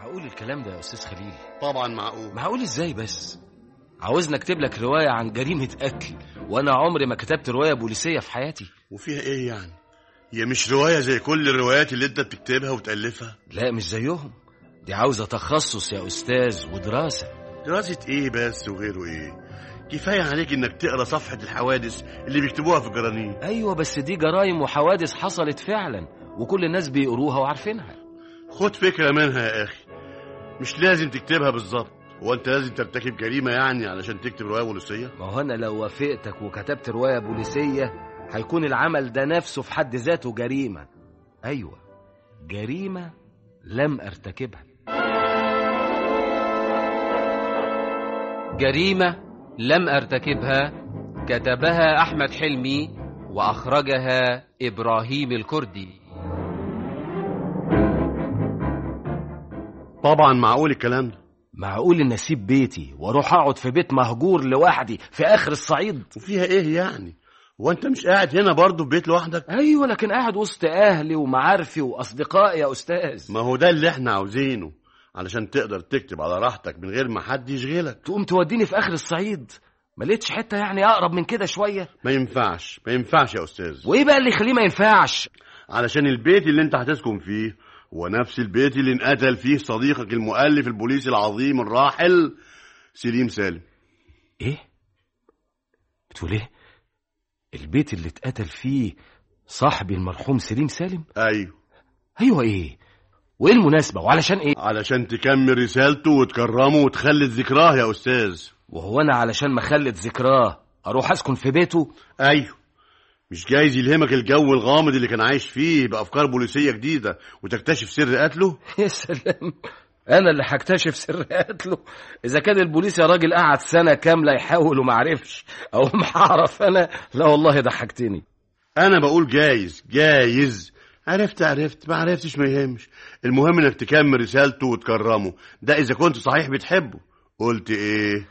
معقول الكلام ده يا استاذ خليل طبعا معقول معقول ازاي بس عاوزني اكتب لك روايه عن جريمه قتل وانا عمري ما كتبت روايه بوليسيه في حياتي وفيها ايه يعني هي مش روايه زي كل الروايات اللي انت بتكتبها وتالفها لا مش زيهم دي عاوزه تخصص يا استاذ ودراسه دراسه ايه بس وغيره ايه كفايه عليك انك تقرا صفحه الحوادث اللي بيكتبوها في الجرانين ايوه بس دي جرايم وحوادث حصلت فعلا وكل الناس بيقروها وعارفينها خد فكره منها يا اخي مش لازم تكتبها بالظبط هو انت لازم ترتكب جريمه يعني علشان تكتب روايه بوليسيه ما هو انا لو وافقتك وكتبت روايه بوليسيه هيكون العمل ده نفسه في حد ذاته جريمه ايوه جريمه لم ارتكبها جريمة لم أرتكبها كتبها أحمد حلمي وأخرجها إبراهيم الكردي طبعا معقول الكلام ده معقول ان اسيب بيتي واروح اقعد في بيت مهجور لوحدي في اخر الصعيد وفيها ايه يعني هو انت مش قاعد هنا برضه في بيت لوحدك ايوه لكن قاعد وسط اهلي ومعارفي واصدقائي يا استاذ ما هو ده اللي احنا عاوزينه علشان تقدر تكتب على راحتك من غير ما حد يشغلك تقوم توديني في اخر الصعيد ما لقيتش حته يعني اقرب من كده شويه ما ينفعش ما ينفعش يا استاذ وايه بقى اللي يخليه ما ينفعش علشان البيت اللي انت هتسكن فيه هو نفس البيت اللي انقتل فيه صديقك المؤلف البوليسي العظيم الراحل سليم سالم ايه بتقول ايه البيت اللي اتقتل فيه صاحبي المرحوم سليم سالم ايوه ايوه ايه وايه المناسبه وعلشان ايه علشان تكمل رسالته وتكرمه وتخلد ذكراه يا استاذ وهو انا علشان ما اخلد ذكراه اروح اسكن في بيته ايوه مش جايز يلهمك الجو الغامض اللي كان عايش فيه بافكار بوليسيه جديده وتكتشف سر قتله يا سلام انا اللي هكتشف سر قتله اذا كان البوليس يا راجل قعد سنه كامله يحاول وما عرفش او ما هعرف انا لا والله ضحكتني انا بقول جايز جايز عرفت عرفت ما عرفتش ما يهمش المهم انك تكمل رسالته وتكرمه ده اذا كنت صحيح بتحبه قلت ايه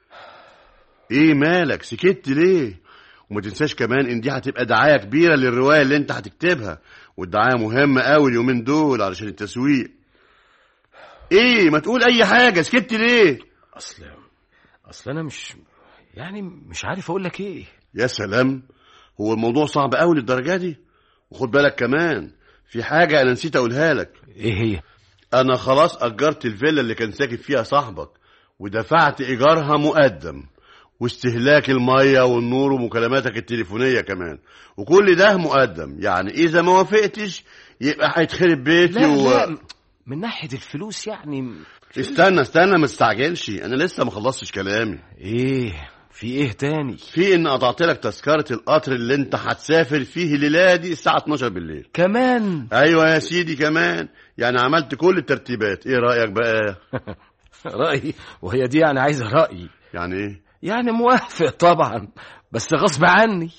ايه مالك سكت ليه وما تنساش كمان ان دي هتبقى دعايه كبيره للروايه اللي انت هتكتبها والدعايه مهمه قوي اليومين دول علشان التسويق ايه ما تقول اي حاجه سكت ليه اصل اصل انا مش يعني مش عارف اقول لك ايه يا سلام هو الموضوع صعب قوي للدرجه دي وخد بالك كمان في حاجه انا نسيت اقولها لك ايه هي انا خلاص اجرت الفيلا اللي كان ساكن فيها صاحبك ودفعت ايجارها مقدم واستهلاك الميه والنور ومكالماتك التليفونيه كمان وكل ده مقدم يعني اذا ما وافقتش يبقى هيتخرب بيتي لا و... لا من ناحيه الفلوس يعني استنى استنى ما تستعجلش انا لسه ما خلصتش كلامي ايه في ايه تاني في ان قطعت لك تذكره القطر اللي انت هتسافر فيه الليله دي الساعه 12 بالليل كمان ايوه يا سيدي كمان يعني عملت كل الترتيبات ايه رايك بقى رايي وهي دي يعني عايزه رايي يعني ايه يعني موافق طبعا بس غصب عني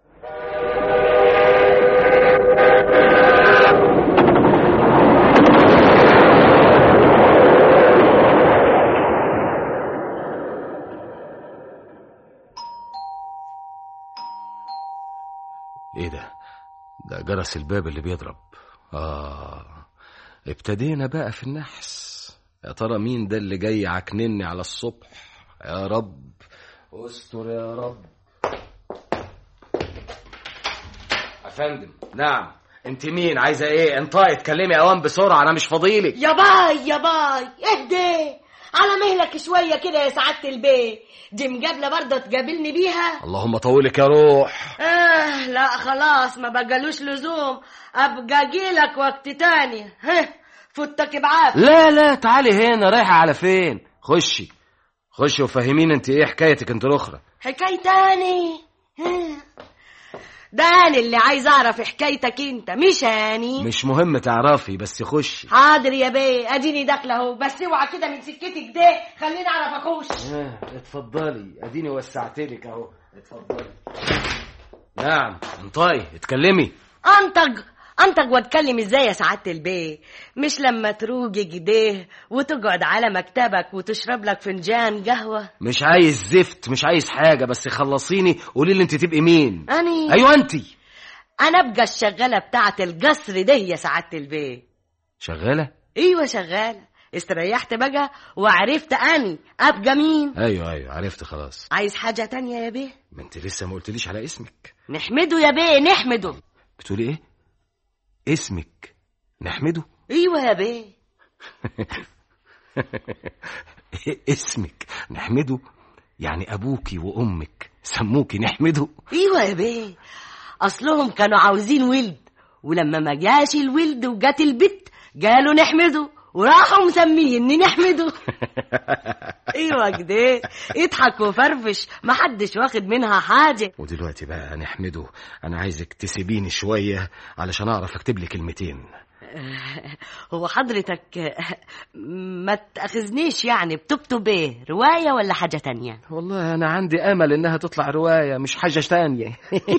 ايه ده ده جرس الباب اللي بيضرب اه ابتدينا بقى في النحس يا ترى مين ده اللي جاي عكنني على الصبح يا رب استر يا رب افندم نعم انت مين عايزه ايه انطقي اتكلمي اوام بسرعه انا مش فاضيلك يا باي يا باي اهدي على مهلك شوية كده يا سعادة البيه دي مجابلة برضه تقابلني بيها اللهم طولك يا روح آه لا خلاص ما بقالوش لزوم أبقى أجيلك وقت تاني ها فوتك بعافية لا لا تعالي هنا رايحه على فين خشي خشي وفهميني انت ايه حكايتك انت الاخرى حكاية تاني ها. ده أنا اللي عايز أعرف حكايتك أنت مش أني مش مهم تعرفي بس خشي حاضر يا بيه اديني داخله اهو بس اوعى كده من سكتك ده خليني اعرف اخش آه، اتفضلي اديني وسعتلك اهو اتفضلي نعم انطقي اتكلمي انطق انطق واتكلم ازاي يا سعاده البيه مش لما تروجي كده وتقعد على مكتبك وتشرب لك فنجان قهوه مش عايز زفت مش عايز حاجه بس خلصيني قولي لي انت تبقي مين اني ايوه انت انا ابقى الشغاله بتاعه القصر ده يا سعاده البيه شغاله ايوه شغاله استريحت بقى وعرفت اني ابقى مين ايوه ايوه عرفت خلاص عايز حاجة تانية يا بيه ما انت لسه ما قلتليش على اسمك نحمده يا بيه نحمده بتقولي ايه اسمك نحمده ايوه يا بيه اسمك نحمده يعني ابوكي وامك سموكي نحمده ايوه يا بيه اصلهم كانوا عاوزين ولد ولما ما جاش الولد وجات البت قالوا نحمده وراحوا مسميني نحمده ايوه كده اضحك وفرفش محدش واخد منها حاجه ودلوقتي بقى نحمده انا عايزك تسيبيني شويه علشان اعرف اكتب لي كلمتين هو حضرتك ما تاخذنيش يعني بتكتب ايه روايه ولا حاجه تانية والله انا عندي امل انها تطلع روايه مش حاجه تانية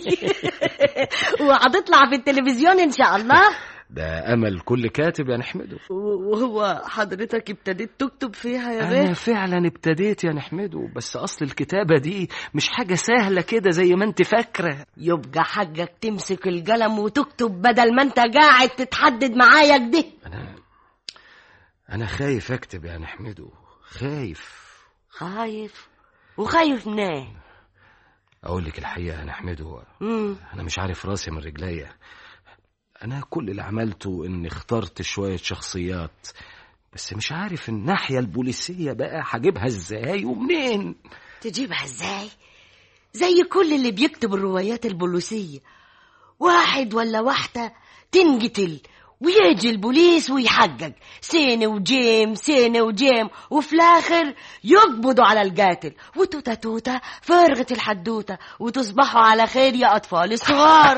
وهتطلع في التلفزيون ان شاء الله ده امل كل كاتب يا نحمده وهو حضرتك ابتديت تكتب فيها يا انا بيه فعلا ابتديت يا نحمده بس اصل الكتابه دي مش حاجه سهله كده زي ما انت فاكره يبقى حقك تمسك القلم وتكتب بدل ما انت قاعد تتحدد معايا كده انا انا خايف اكتب يا نحمده خايف خايف وخايف منين اقول لك الحقيقه يا نحمده مم. انا مش عارف راسي من رجليا انا كل اللي عملته اني اخترت شويه شخصيات بس مش عارف الناحيه البوليسيه بقى هجيبها ازاي ومنين تجيبها ازاي زي كل اللي بيكتب الروايات البوليسية واحد ولا واحدة تنقتل ويجي البوليس ويحقق سينة وجيم سينة وجيم وفي الآخر يقبضوا على القاتل وتوتة توتة فرغت الحدوتة وتصبحوا على خير يا أطفال الصغار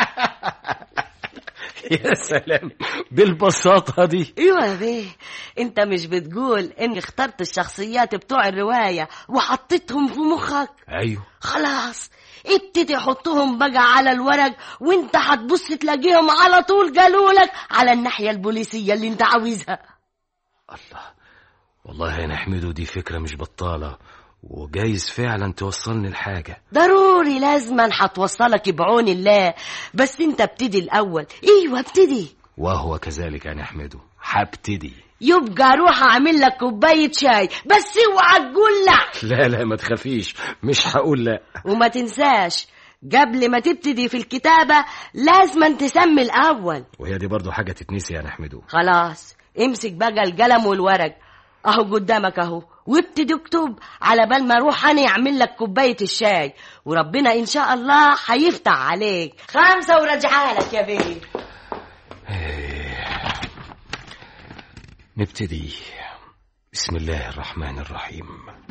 يا سلام بالبساطه دي ايوه يا بيه انت مش بتقول اني اخترت الشخصيات بتوع الرواية وحطيتهم في مخك ايوه خلاص ابتدي حطهم بقى على الورق وانت هتبص تلاقيهم على طول قالولك على الناحية البوليسية اللي انت عاوزها الله والله يا نحمده دي فكره مش بطاله وجايز فعلا توصلني لحاجه ضروري لازما هتوصلك بعون الله بس انت ابتدي الاول ايوه ابتدي وهو كذلك يا نحمده هبتدي يبقى روح اعمل لك كوباية شاي بس اوعى تقول لا لا لا ما تخافيش مش هقول لا وما تنساش قبل ما تبتدي في الكتابة لازما تسمي الأول وهي دي برضو حاجه تتنسي يا نحمده خلاص امسك بقى القلم والورق اهو قدامك اهو وابتدي اكتب على بال ما اروح انا اعمل لك كوبايه الشاي وربنا ان شاء الله هيفتح عليك خمسه ورجعها لك يا بيه نبتدي بسم الله الرحمن الرحيم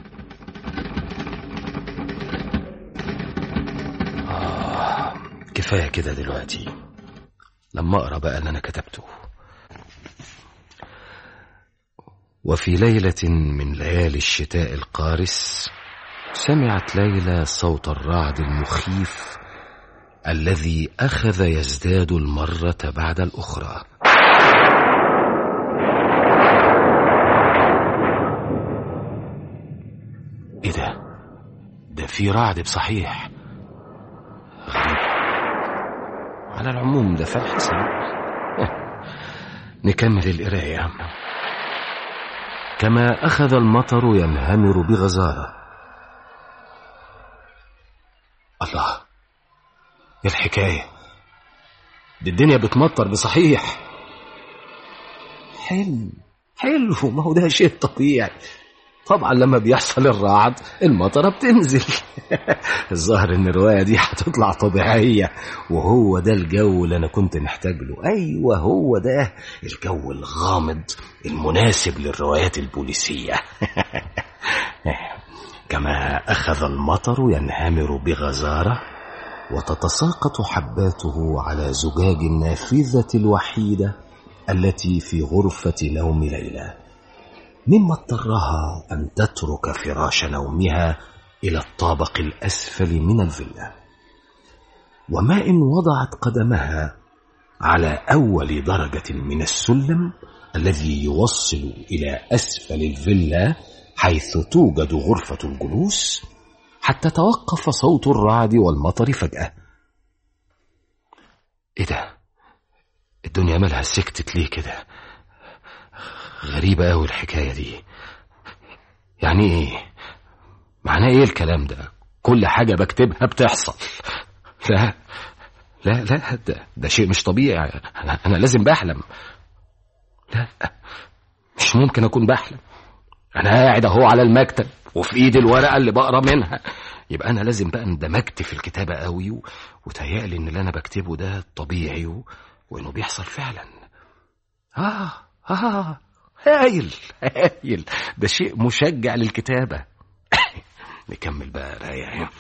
آه كفاية كده دلوقتي لما أقرأ بقى اللي أنا كتبته وفي ليلة من ليالي الشتاء القارس سمعت ليلى صوت الرعد المخيف الذي أخذ يزداد المرة بعد الأخرى ايه ده ده في رعد بصحيح غريب على العموم ده فال حسن نكمل القراية كما أخذ المطر ينهمر بغزارة الله ايه الحكاية دي الدنيا بتمطر بصحيح حلو حلو ما هو ده شيء طبيعي طبعا لما بيحصل الرعد المطرة بتنزل الظاهر ان الرواية دي هتطلع طبيعية وهو ده الجو اللي انا كنت محتاج له ايوه هو ده الجو الغامض المناسب للروايات البوليسية كما اخذ المطر ينهمر بغزارة وتتساقط حباته على زجاج النافذة الوحيدة التي في غرفة نوم ليلى مما اضطرها أن تترك فراش نومها إلى الطابق الأسفل من الفيلا وما إن وضعت قدمها على أول درجة من السلم الذي يوصل إلى أسفل الفيلا حيث توجد غرفة الجلوس حتى توقف صوت الرعد والمطر فجأة إيه ده؟ الدنيا مالها سكتت ليه كده؟ غريبة أوي الحكاية دي يعني إيه معناه إيه الكلام ده كل حاجة بكتبها بتحصل لا لا لا ده, ده شيء مش طبيعي أنا, أنا لازم بحلم لا مش ممكن أكون بحلم أنا قاعد أهو على المكتب وفي إيدي الورقة اللي بقرا منها يبقى أنا لازم بقى اندمجت في الكتابة قوي و... وتهيألي إن اللي أنا بكتبه ده طبيعي و... وإنه بيحصل فعلا آه آه هايل هايل ده شيء مشجع للكتابة نكمل بقى الآية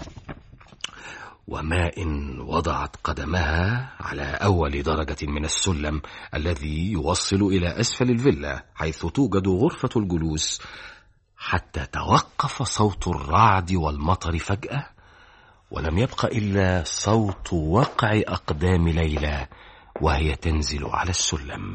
وما إن وضعت قدمها على أول درجة من السلم الذي يوصل إلى أسفل الفيلا حيث توجد غرفة الجلوس حتى توقف صوت الرعد والمطر فجأة ولم يبق إلا صوت وقع أقدام ليلى وهي تنزل على السلم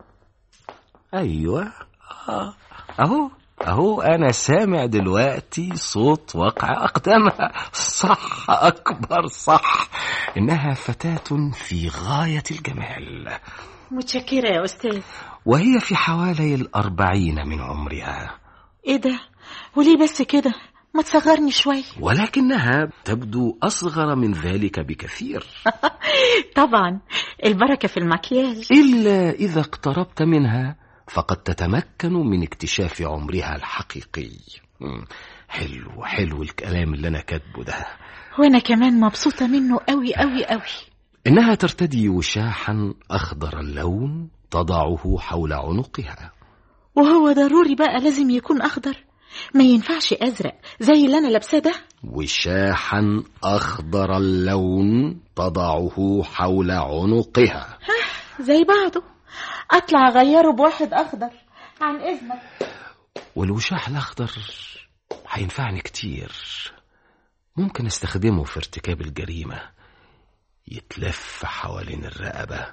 أيوة آه. أهو أهو أنا سامع دلوقتي صوت وقع أقدامها صح أكبر صح إنها فتاة في غاية الجمال متشكرة يا أستاذ وهي في حوالي الأربعين من عمرها إيه ده وليه بس كده ما تصغرني شوي ولكنها تبدو أصغر من ذلك بكثير طبعا البركة في المكياج إلا إذا اقتربت منها فقد تتمكن من اكتشاف عمرها الحقيقي مم. حلو حلو الكلام اللي أنا كاتبه ده وأنا كمان مبسوطة منه قوي قوي قوي إنها ترتدي وشاحا أخضر اللون تضعه حول عنقها وهو ضروري بقى لازم يكون أخضر ما ينفعش أزرق زي اللي أنا لابساه ده وشاحا أخضر اللون تضعه حول عنقها زي بعضه أطلع أغيره بواحد أخضر عن إذنك والوشاح الأخضر هينفعني كتير ممكن استخدمه في ارتكاب الجريمة يتلف حوالين الرقبة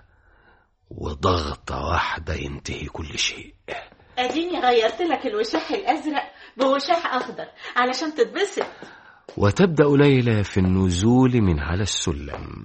وضغطة واحدة ينتهي كل شيء أديني غيرت لك الوشاح الأزرق بوشاح أخضر علشان تتبسط وتبدأ ليلى في النزول من على السلم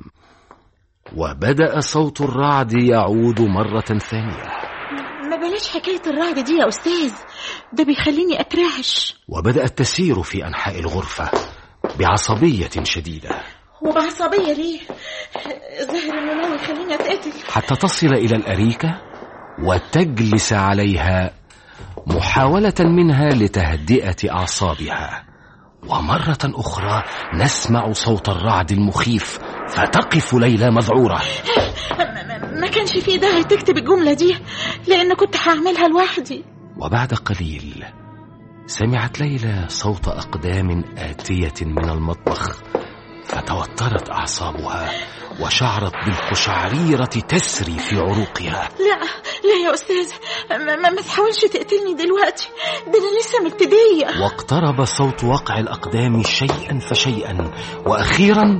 وبدأ صوت الرعد يعود مرة ثانية ما بلاش حكاية الرعد دي يا أستاذ ده بيخليني أترعش وبدأت تسير في أنحاء الغرفة بعصبية شديدة وبعصبية ليه ظاهر إنه ناوي يخليني أتقتل حتى تصل إلى الأريكة وتجلس عليها محاولة منها لتهدئة أعصابها ومرة أخرى نسمع صوت الرعد المخيف فتقف ليلى مذعورة ما- ما- ما كانش في داعي تكتب الجملة دي لأن كنت هعملها لوحدي وبعد قليل سمعت ليلى صوت أقدام آتية من المطبخ فتوترت أعصابها وشعرت بالقشعريرة تسري في عروقها لا لا يا أستاذ ما, ما, ما تحاولش تقتلني دلوقتي ده أنا لسه مبتدية واقترب صوت وقع الأقدام شيئا فشيئا وأخيرا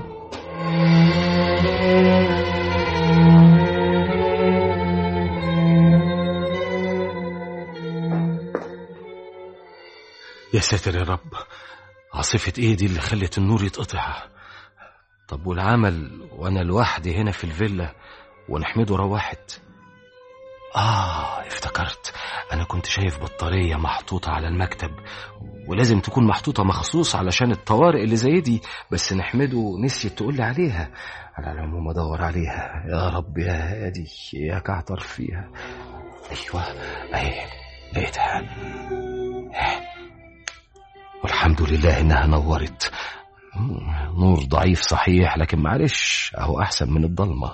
يا ساتر يا رب عاصفة ايه دي اللي خلت النور يتقطع طب والعمل وانا لوحدي هنا في الفيلا ونحمده روحت آه افتكرت أنا كنت شايف بطارية محطوطة على المكتب ولازم تكون محطوطة مخصوص علشان الطوارئ اللي زي دي بس نحمده نسيت تقول لي عليها على العموم أدور عليها يا رب يا هادي يا كعتر فيها أيوة أهي لقيتها والحمد لله إنها نورت نور ضعيف صحيح لكن معلش أهو أحسن من الضلمة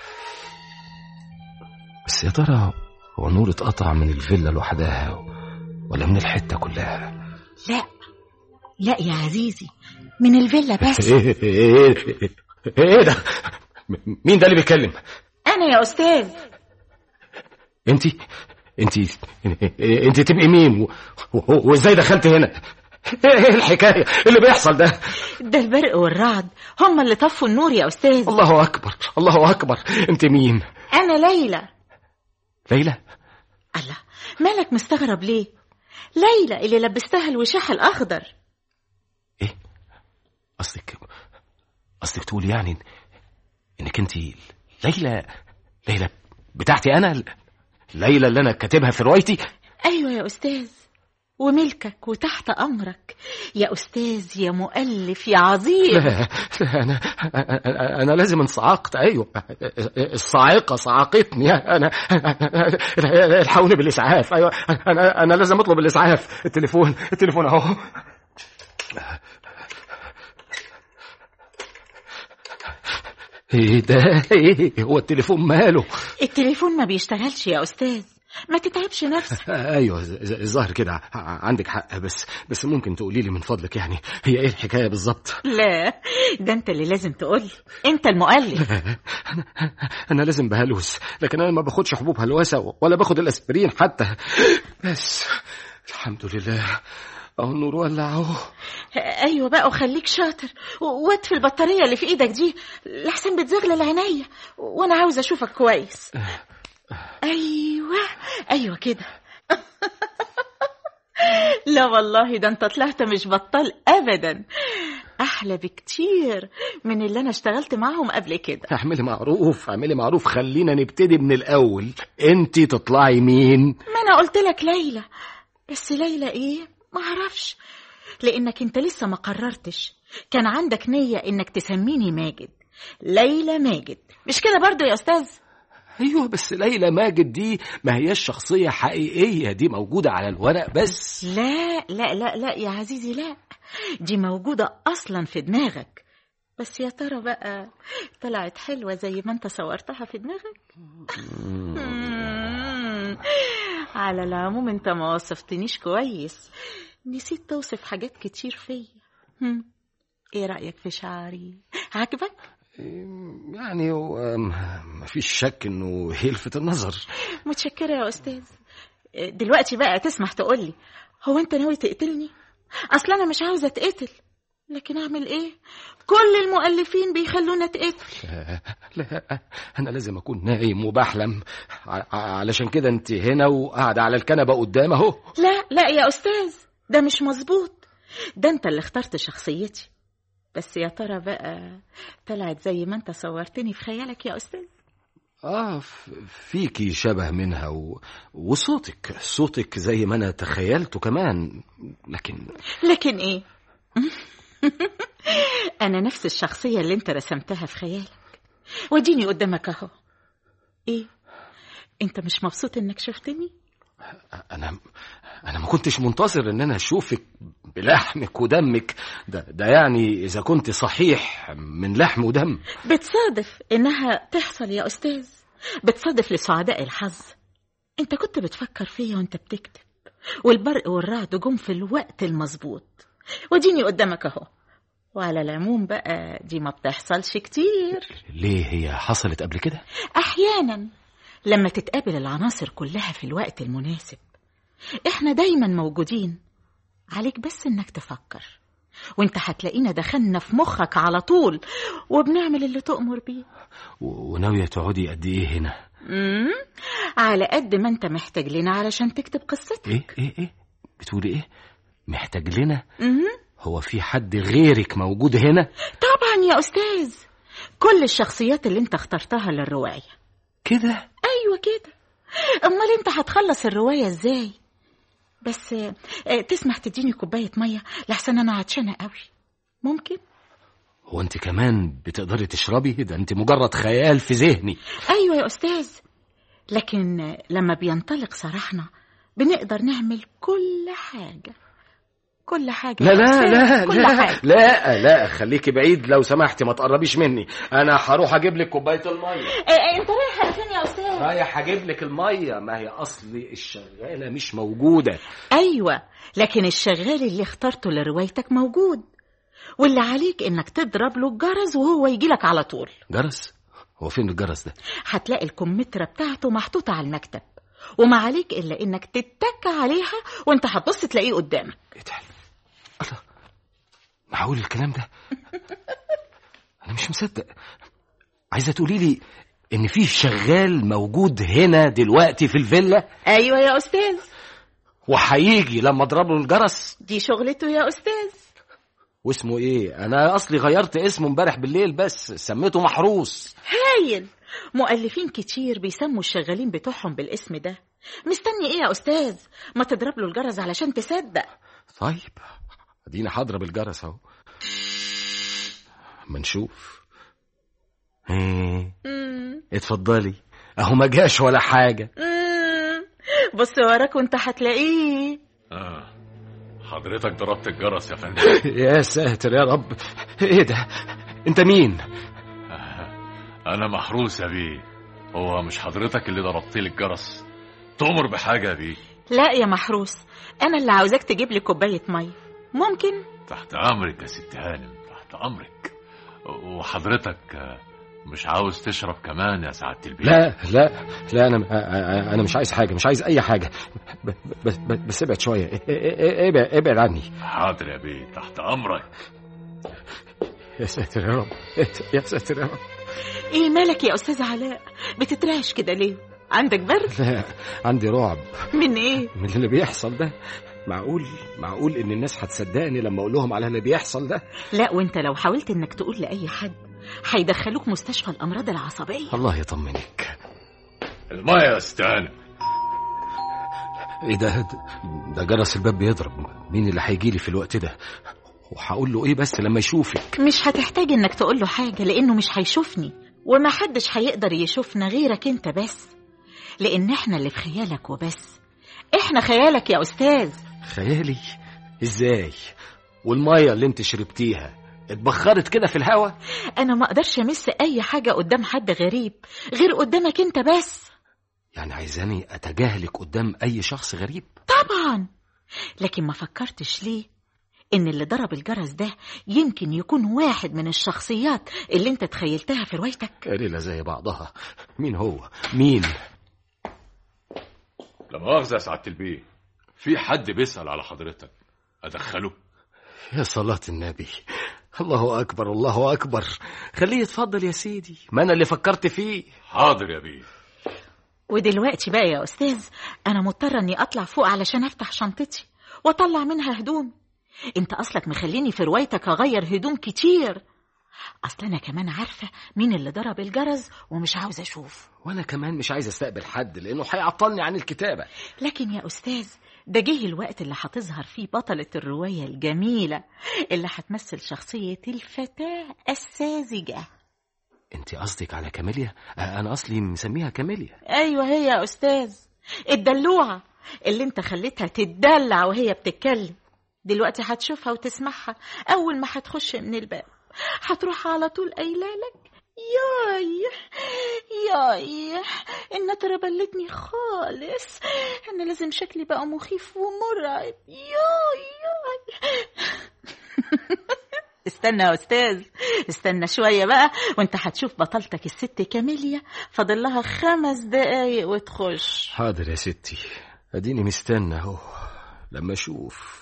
بس يا ترى هو النور اتقطع من الفيلا لوحدها ولا من الحتة كلها لا لا يا عزيزي من الفيلا بس ايه ايه ايه ايه ده م- مين ده اللي بيتكلم أنا يا أستاذ انت انت انت تبقي مين و- و- وازاي دخلت هنا ايه الحكايه اللي بيحصل ده ده البرق والرعد هم اللي طفوا النور يا أستاذ الله اكبر الله اكبر انت مين أنا ليلى ليلى الله مالك مستغرب ليه ليلى اللي لبستها الوشاح الأخضر ايه قصدك قصدك تقول يعني انك انت ليلى ليلى بتاعتي انا ليلى اللي انا كاتبها في روايتي ايوه يا استاذ وملكك وتحت امرك يا استاذ يا مؤلف يا عظيم لا لا انا انا, أنا لازم انصعقت ايوه الصاعقه صعقتني انا أنا- الحقوني بالاسعاف ايوه انا انا لازم اطلب الاسعاف التليفون التليفون اهو ايه ده ايه هو التليفون ماله التليفون ما بيشتغلش يا استاذ ما تتعبش نفسك ايوه ز- ز- الظاهر كده ع- عندك حق بس بس ممكن تقولي لي من فضلك يعني هي ايه الحكايه بالظبط لا ده انت اللي لازم تقولي انت المؤلف انا انا لازم بهلوس لكن انا ما باخدش حبوب هلوسه ولا باخد الاسبرين حتى بس الحمد لله اهو النور ولع اهو ايوه بقى وخليك شاطر و- واطفي البطاريه اللي في ايدك دي لحسن بتزغلل عينيا وانا عاوزه اشوفك كويس ايوه ايوه كده لا والله ده انت طلعت مش بطال ابدا احلى بكتير من اللي انا اشتغلت معاهم قبل كده اعملي معروف اعملي معروف خلينا نبتدي من الاول انت تطلعي مين ما انا قلت لك ليلى بس ليلى ايه ما اعرفش لانك انت لسه ما قررتش كان عندك نية انك تسميني ماجد ليلى ماجد مش كده برضو يا استاذ ايوه بس ليلى ماجد دي ما هياش شخصيه حقيقيه دي موجوده على الورق بس لا لا لا لا يا عزيزي لا دي موجودة اصلا في دماغك بس يا ترى بقى طلعت حلوة زي ما انت صورتها في دماغك مم. على العموم انت ما وصفتنيش كويس نسيت توصف حاجات كتير فيا هم. ايه رأيك في شعري عجبك يعني هو ما فيش شك انه يلفت النظر متشكرة يا أستاذ دلوقتي بقى تسمح تقولي هو أنت ناوي تقتلني؟ أصل أنا مش عاوزة أتقتل لكن أعمل إيه؟ كل المؤلفين بيخلونا أتقتل لا, لا انا لازم اكون نايم وبحلم ع- علشان كده انت هنا وقاعده على الكنبه قدام اهو لا لا يا أستاذ ده مش مظبوط ده أنت اللي اخترت شخصيتي بس يا ترى بقى طلعت زي ما أنت صورتني في خيالك يا أستاذ اه ف- فيكي شبه منها و... وصوتك صوتك زي ما انا تخيلته كمان لكن لكن ايه انا نفس الشخصيه اللي انت رسمتها في خيالك وديني قدامك اهو ايه انت مش مبسوط انك شفتني انا انا ما كنتش منتظر ان انا اشوفك بلحمك ودمك ده ده يعني اذا كنت صحيح من لحم ودم بتصادف انها تحصل يا استاذ بتصادف لسعداء الحظ انت كنت بتفكر فيا وانت بتكتب والبرق والرعد جم في الوقت المظبوط وديني قدامك اهو وعلى العموم بقى دي ما بتحصلش كتير ليه هي حصلت قبل كده احيانا لما تتقابل العناصر كلها في الوقت المناسب احنا دايما موجودين عليك بس انك تفكر وانت هتلاقينا دخلنا في مخك على طول وبنعمل اللي تؤمر بيه و- وناويه تقعدي قد ايه هنا امم على قد ما انت محتاج لنا علشان تكتب قصتك ايه ايه ايه بتقولي ايه محتاج لنا امم هو في حد غيرك موجود هنا طبعا يا استاذ كل الشخصيات اللي انت اخترتها للروايه كده ايوه كده امال انت هتخلص الروايه ازاي بس آه، آه، تسمح تديني كوبايه ميه لحسن انا عطشانه قوي ممكن هو انت كمان بتقدري تشربي ده انت مجرد خيال في ذهني ايوه يا استاذ لكن آه، لما بينطلق سراحنا بنقدر نعمل كل حاجه كل حاجه لا يا لا أستاذ، لا كل لا حاجه لا لا خليكي بعيد لو سمحتي ما تقربيش مني انا هروح اجيب لك كوبايه الميه آه، آه، انت رايح على فين يا استاذ رايح اجيب لك الميه ما هي اصلي الشغاله مش موجوده ايوه لكن الشغال اللي اخترته لروايتك موجود واللي عليك انك تضرب له الجرس وهو يجيلك على طول جرس هو فين الجرس ده هتلاقي الكمثرى بتاعته محطوطة على المكتب وما عليك إلا إنك تتك عليها وأنت هتبص تلاقيه قدامك ايه ده الله معقول الكلام ده انا مش مصدق عايزه تقولي لي ان في شغال موجود هنا دلوقتي في الفيلا أيوة يا أستاذ وهيجي لما اضرب له الجرس دي شغلته يا أستاذ واسمه ايه انا اصلي غيرت اسمه امبارح بالليل بس سميته محروس هايل مؤلفين كتير بيسموا الشغالين بتوعهم بالاسم ده مستني ايه يا استاذ ما تضرب له الجرس علشان تصدق طيب ادينا حاضره بالجرس اهو ما نشوف ايه مم. اتفضلي اهو ما جاش ولا حاجه مم. بص وراك وانت هتلاقيه آه. حضرتك ضربت الجرس يا فندم يا ساتر يا رب ايه ده انت مين انا محروس يا بيه هو مش حضرتك اللي ضربت لي الجرس تؤمر بحاجه يا بيه لا يا محروس انا اللي عاوزاك تجيب لي كوبايه ميه ممكن تحت امرك يا ست هانم تحت امرك وحضرتك آه، مش عاوز تشرب كمان يا سعاده البيه لا لا لا انا انا مش عايز حاجه مش عايز اي حاجه ب- بس بس ابعد شويه ا- ا- ابعد ابعد عني حاضر يا بيه تحت امرك يا ساتر يا رب يا ساتر يا رب ايه مالك يا استاذ علاء بتترعش كده ليه عندك برد لا عندي رعب من ايه من اللي بيحصل ده معقول معقول ان الناس هتصدقني لما اقول لهم على اللي بيحصل ده لا وانت لو حاولت انك تقول لاي حد هيدخلوك مستشفى الامراض العصبيه الله يطمنك المايه يا ست هانم ايه ده ده جرس الباب بيضرب مين اللي هيجي لي في الوقت ده وهقول له ايه بس لما يشوفك مش هتحتاج انك تقول له حاجه لانه مش هيشوفني وما حدش هيقدر يشوفنا غيرك انت بس لان احنا اللي في خيالك وبس احنا خيالك يا استاذ خيالي ازاي والميه اللي انت شربتيها اتبخرت كده في الهوا انا ما اقدرش امس اي حاجه قدام حد غريب غير قدامك انت بس يعني عايزاني اتجاهلك قدام اي شخص غريب طبعا لكن ما فكرتش ليه ان اللي ضرب الجرس ده يمكن يكون واحد من الشخصيات اللي انت تخيلتها في روايتك ليلة زي بعضها مين هو مين لا مؤاخذه يا سعاده البيه في حد بيسال على حضرتك ادخله يا صلاة النبي الله أكبر الله أكبر خليه يتفضل يا سيدي ما أنا اللي فكرت فيه حاضر يا بيه ودلوقتي بقى يا استاذ انا مضطره اني اطلع فوق علشان افتح شنطتي واطلع منها هدوم انت اصلك مخليني في روايتك اغير هدوم كتير اصل انا كمان عارفه مين اللي ضرب الجرس ومش عاوزه اشوف وأنا كمان مش عايز أستقبل حد لأنه هيعطلني عن الكتابة لكن يا أستاذ ده جه الوقت اللي هتظهر فيه بطلة الرواية الجميلة اللي هتمثل شخصية الفتاة الساذجة أنت قصدك على كاميليا آه، أنا أصلي مسميها كاميليا أيوة هي يا أستاذ الدلوعة اللي انت خليتها تتدلع وهي بتتكلم دلوقتي هتشوفها وتسمعها أول ما هتخش من الباب هتروح على طول قايلة لك ياي ياي النترة بلتني خالص أنا لازم شكلي بقى مخيف ومرعب ياي ياي استنى يا أستاذ استنى شوية بقى وانت هتشوف بطلتك الست كاميليا فاضل لها خمس دقايق وتخش حاضر يا ستي أديني مستنى أهو لما أشوف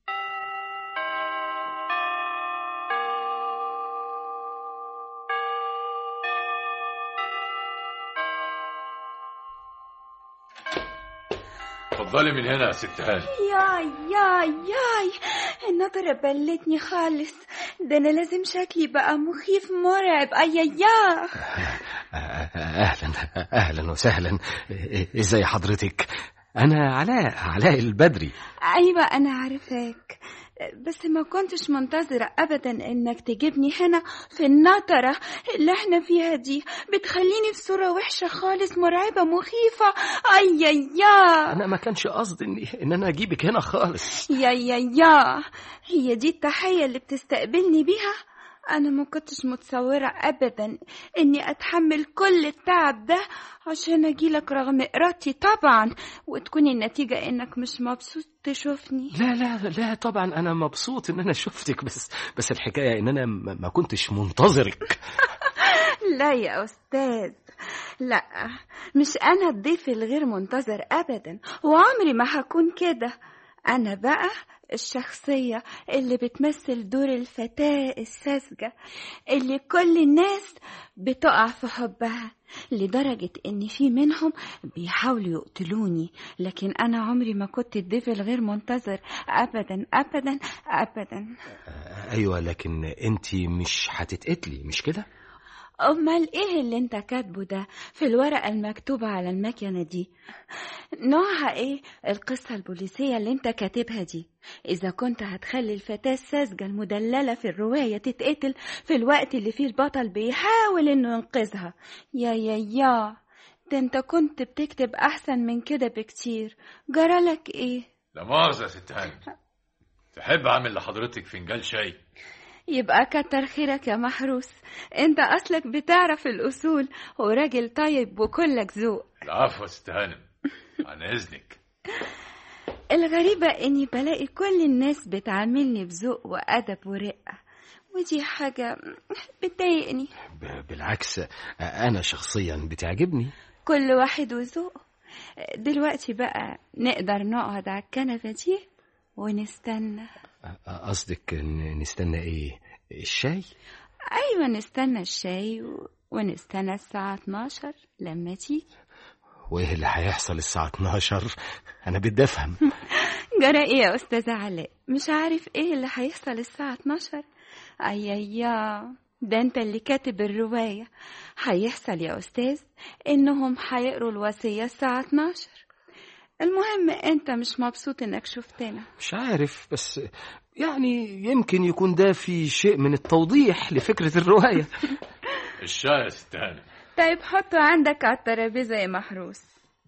اتفضلي من هنا يا ست هانم ياي ياي ياي النظرة بلتني خالص ده أنا لازم شكلي بقى مخيف مرعب أي يا أهلا أهلا وسهلا إزاي حضرتك أنا علاء علاء البدري أيوة أنا عارفاك بس ما كنتش منتظرة أبدا إنك تجيبني هنا في النطرة اللي احنا فيها دي بتخليني في صورة وحشة خالص مرعبة مخيفة أي يا يا أنا ما كانش قصدي إن, إن أنا أجيبك هنا خالص يا يا يا هي دي التحية اللي بتستقبلني بيها أنا ما كنتش متصورة أبدا إني أتحمل كل التعب ده عشان أجيلك رغم إرادتي طبعا وتكون النتيجة إنك مش مبسوط تشوفني لا لا لا طبعا أنا مبسوط إن أنا شفتك بس بس الحكاية إن أنا ما ما كنتش منتظرك لا يا أستاذ لا مش أنا الضيف الغير منتظر أبدا وعمري ما هكون كده أنا بقى الشخصية اللي بتمثل دور الفتاة الساذجة اللي كل الناس بتقع في حبها لدرجة إن في منهم بيحاولوا يقتلوني لكن أنا عمري ما كنت الضيف الغير منتظر أبدا أبدا أبدا أيوة لكن أنت مش هتتقتلي مش كده؟ أمال إيه اللي أنت كاتبه ده في الورقة المكتوبة على المكنة دي نوعها إيه القصة البوليسية اللي أنت كاتبها دي إذا كنت هتخلي الفتاة الساذجة المدللة في الرواية تتقتل في الوقت اللي فيه البطل بيحاول إنه ينقذها يا يا يا ده أنت كنت بتكتب أحسن من كده بكتير جرالك إيه لا مؤاخذة يا ست هانم تحب أعمل لحضرتك فنجان شاي يبقى كتر خيرك يا محروس انت اصلك بتعرف الاصول وراجل طيب وكلك ذوق العفو يا ست هانم عن إذنك الغريبة اني بلاقي كل الناس بتعاملني بذوق وادب ورقة ودي حاجة بتضايقني ب- بالعكس أنا شخصيا بتعجبني كل واحد وذوقه دلوقتي بقى نقدر نقعد على الكنبة دي ونستنى قصدك إن نستنى إيه الشاي أيوة نستنى الشاي و... ونستنى الساعة 12 لما تيجي وإيه اللي هيحصل الساعة 12 أنا بدي أفهم جرى ايه يا استاذة علاء مش عارف ايه اللي هيحصل الساعة 12 ايايا ده انت اللي كاتب الرواية هيحصل يا استاذ انهم هيقروا الوصية الساعة 12 المهم انت مش مبسوط انك شفتنا مش عارف بس يعني يمكن يكون ده في شيء من التوضيح لفكرة الرواية الشاي يا ست هانم طيب حطه عندك على الترابيزة يا محروس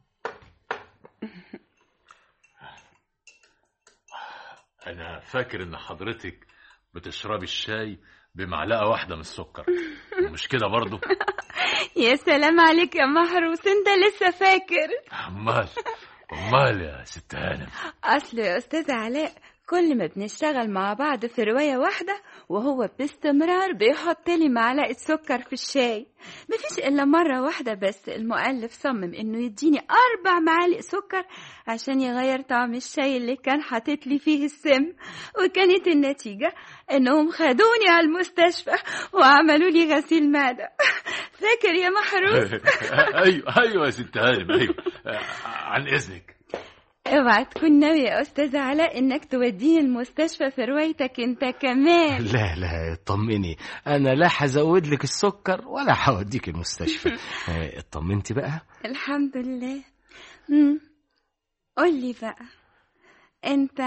أنا فاكر إن حضرتك بتشربي الشاي بمعلقة واحدة من السكر مش كده برضو يا سلام عليك يا محروس انت لسه فاكر أمال أمال يا ست هانم أصل يا أستاذ علاء كل ما بنشتغل مع بعض في رواية واحدة وهو باستمرار بيحط لي معلقة سكر في الشاي مفيش إلا مرة واحدة بس المؤلف صمم إنه يديني أربع معالق سكر عشان يغير طعم الشاي اللي كان حاطط لي فيه السم وكانت النتيجة إنهم خدوني على المستشفى وعملوا لي غسيل معدة فاكر يا محروس أيوة أيوة يا ست هانم أيوة عن إذنك اوعى تكون ناوي يا أستاذ علاء إنك توديني المستشفى في روايتك أنت كمان لا لا اطمني أنا لا هزود لك السكر ولا هوديك المستشفى آه، اطمنتي بقى الحمد لله مم. قولي بقى انت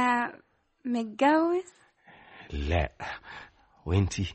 متجوز لا وانتي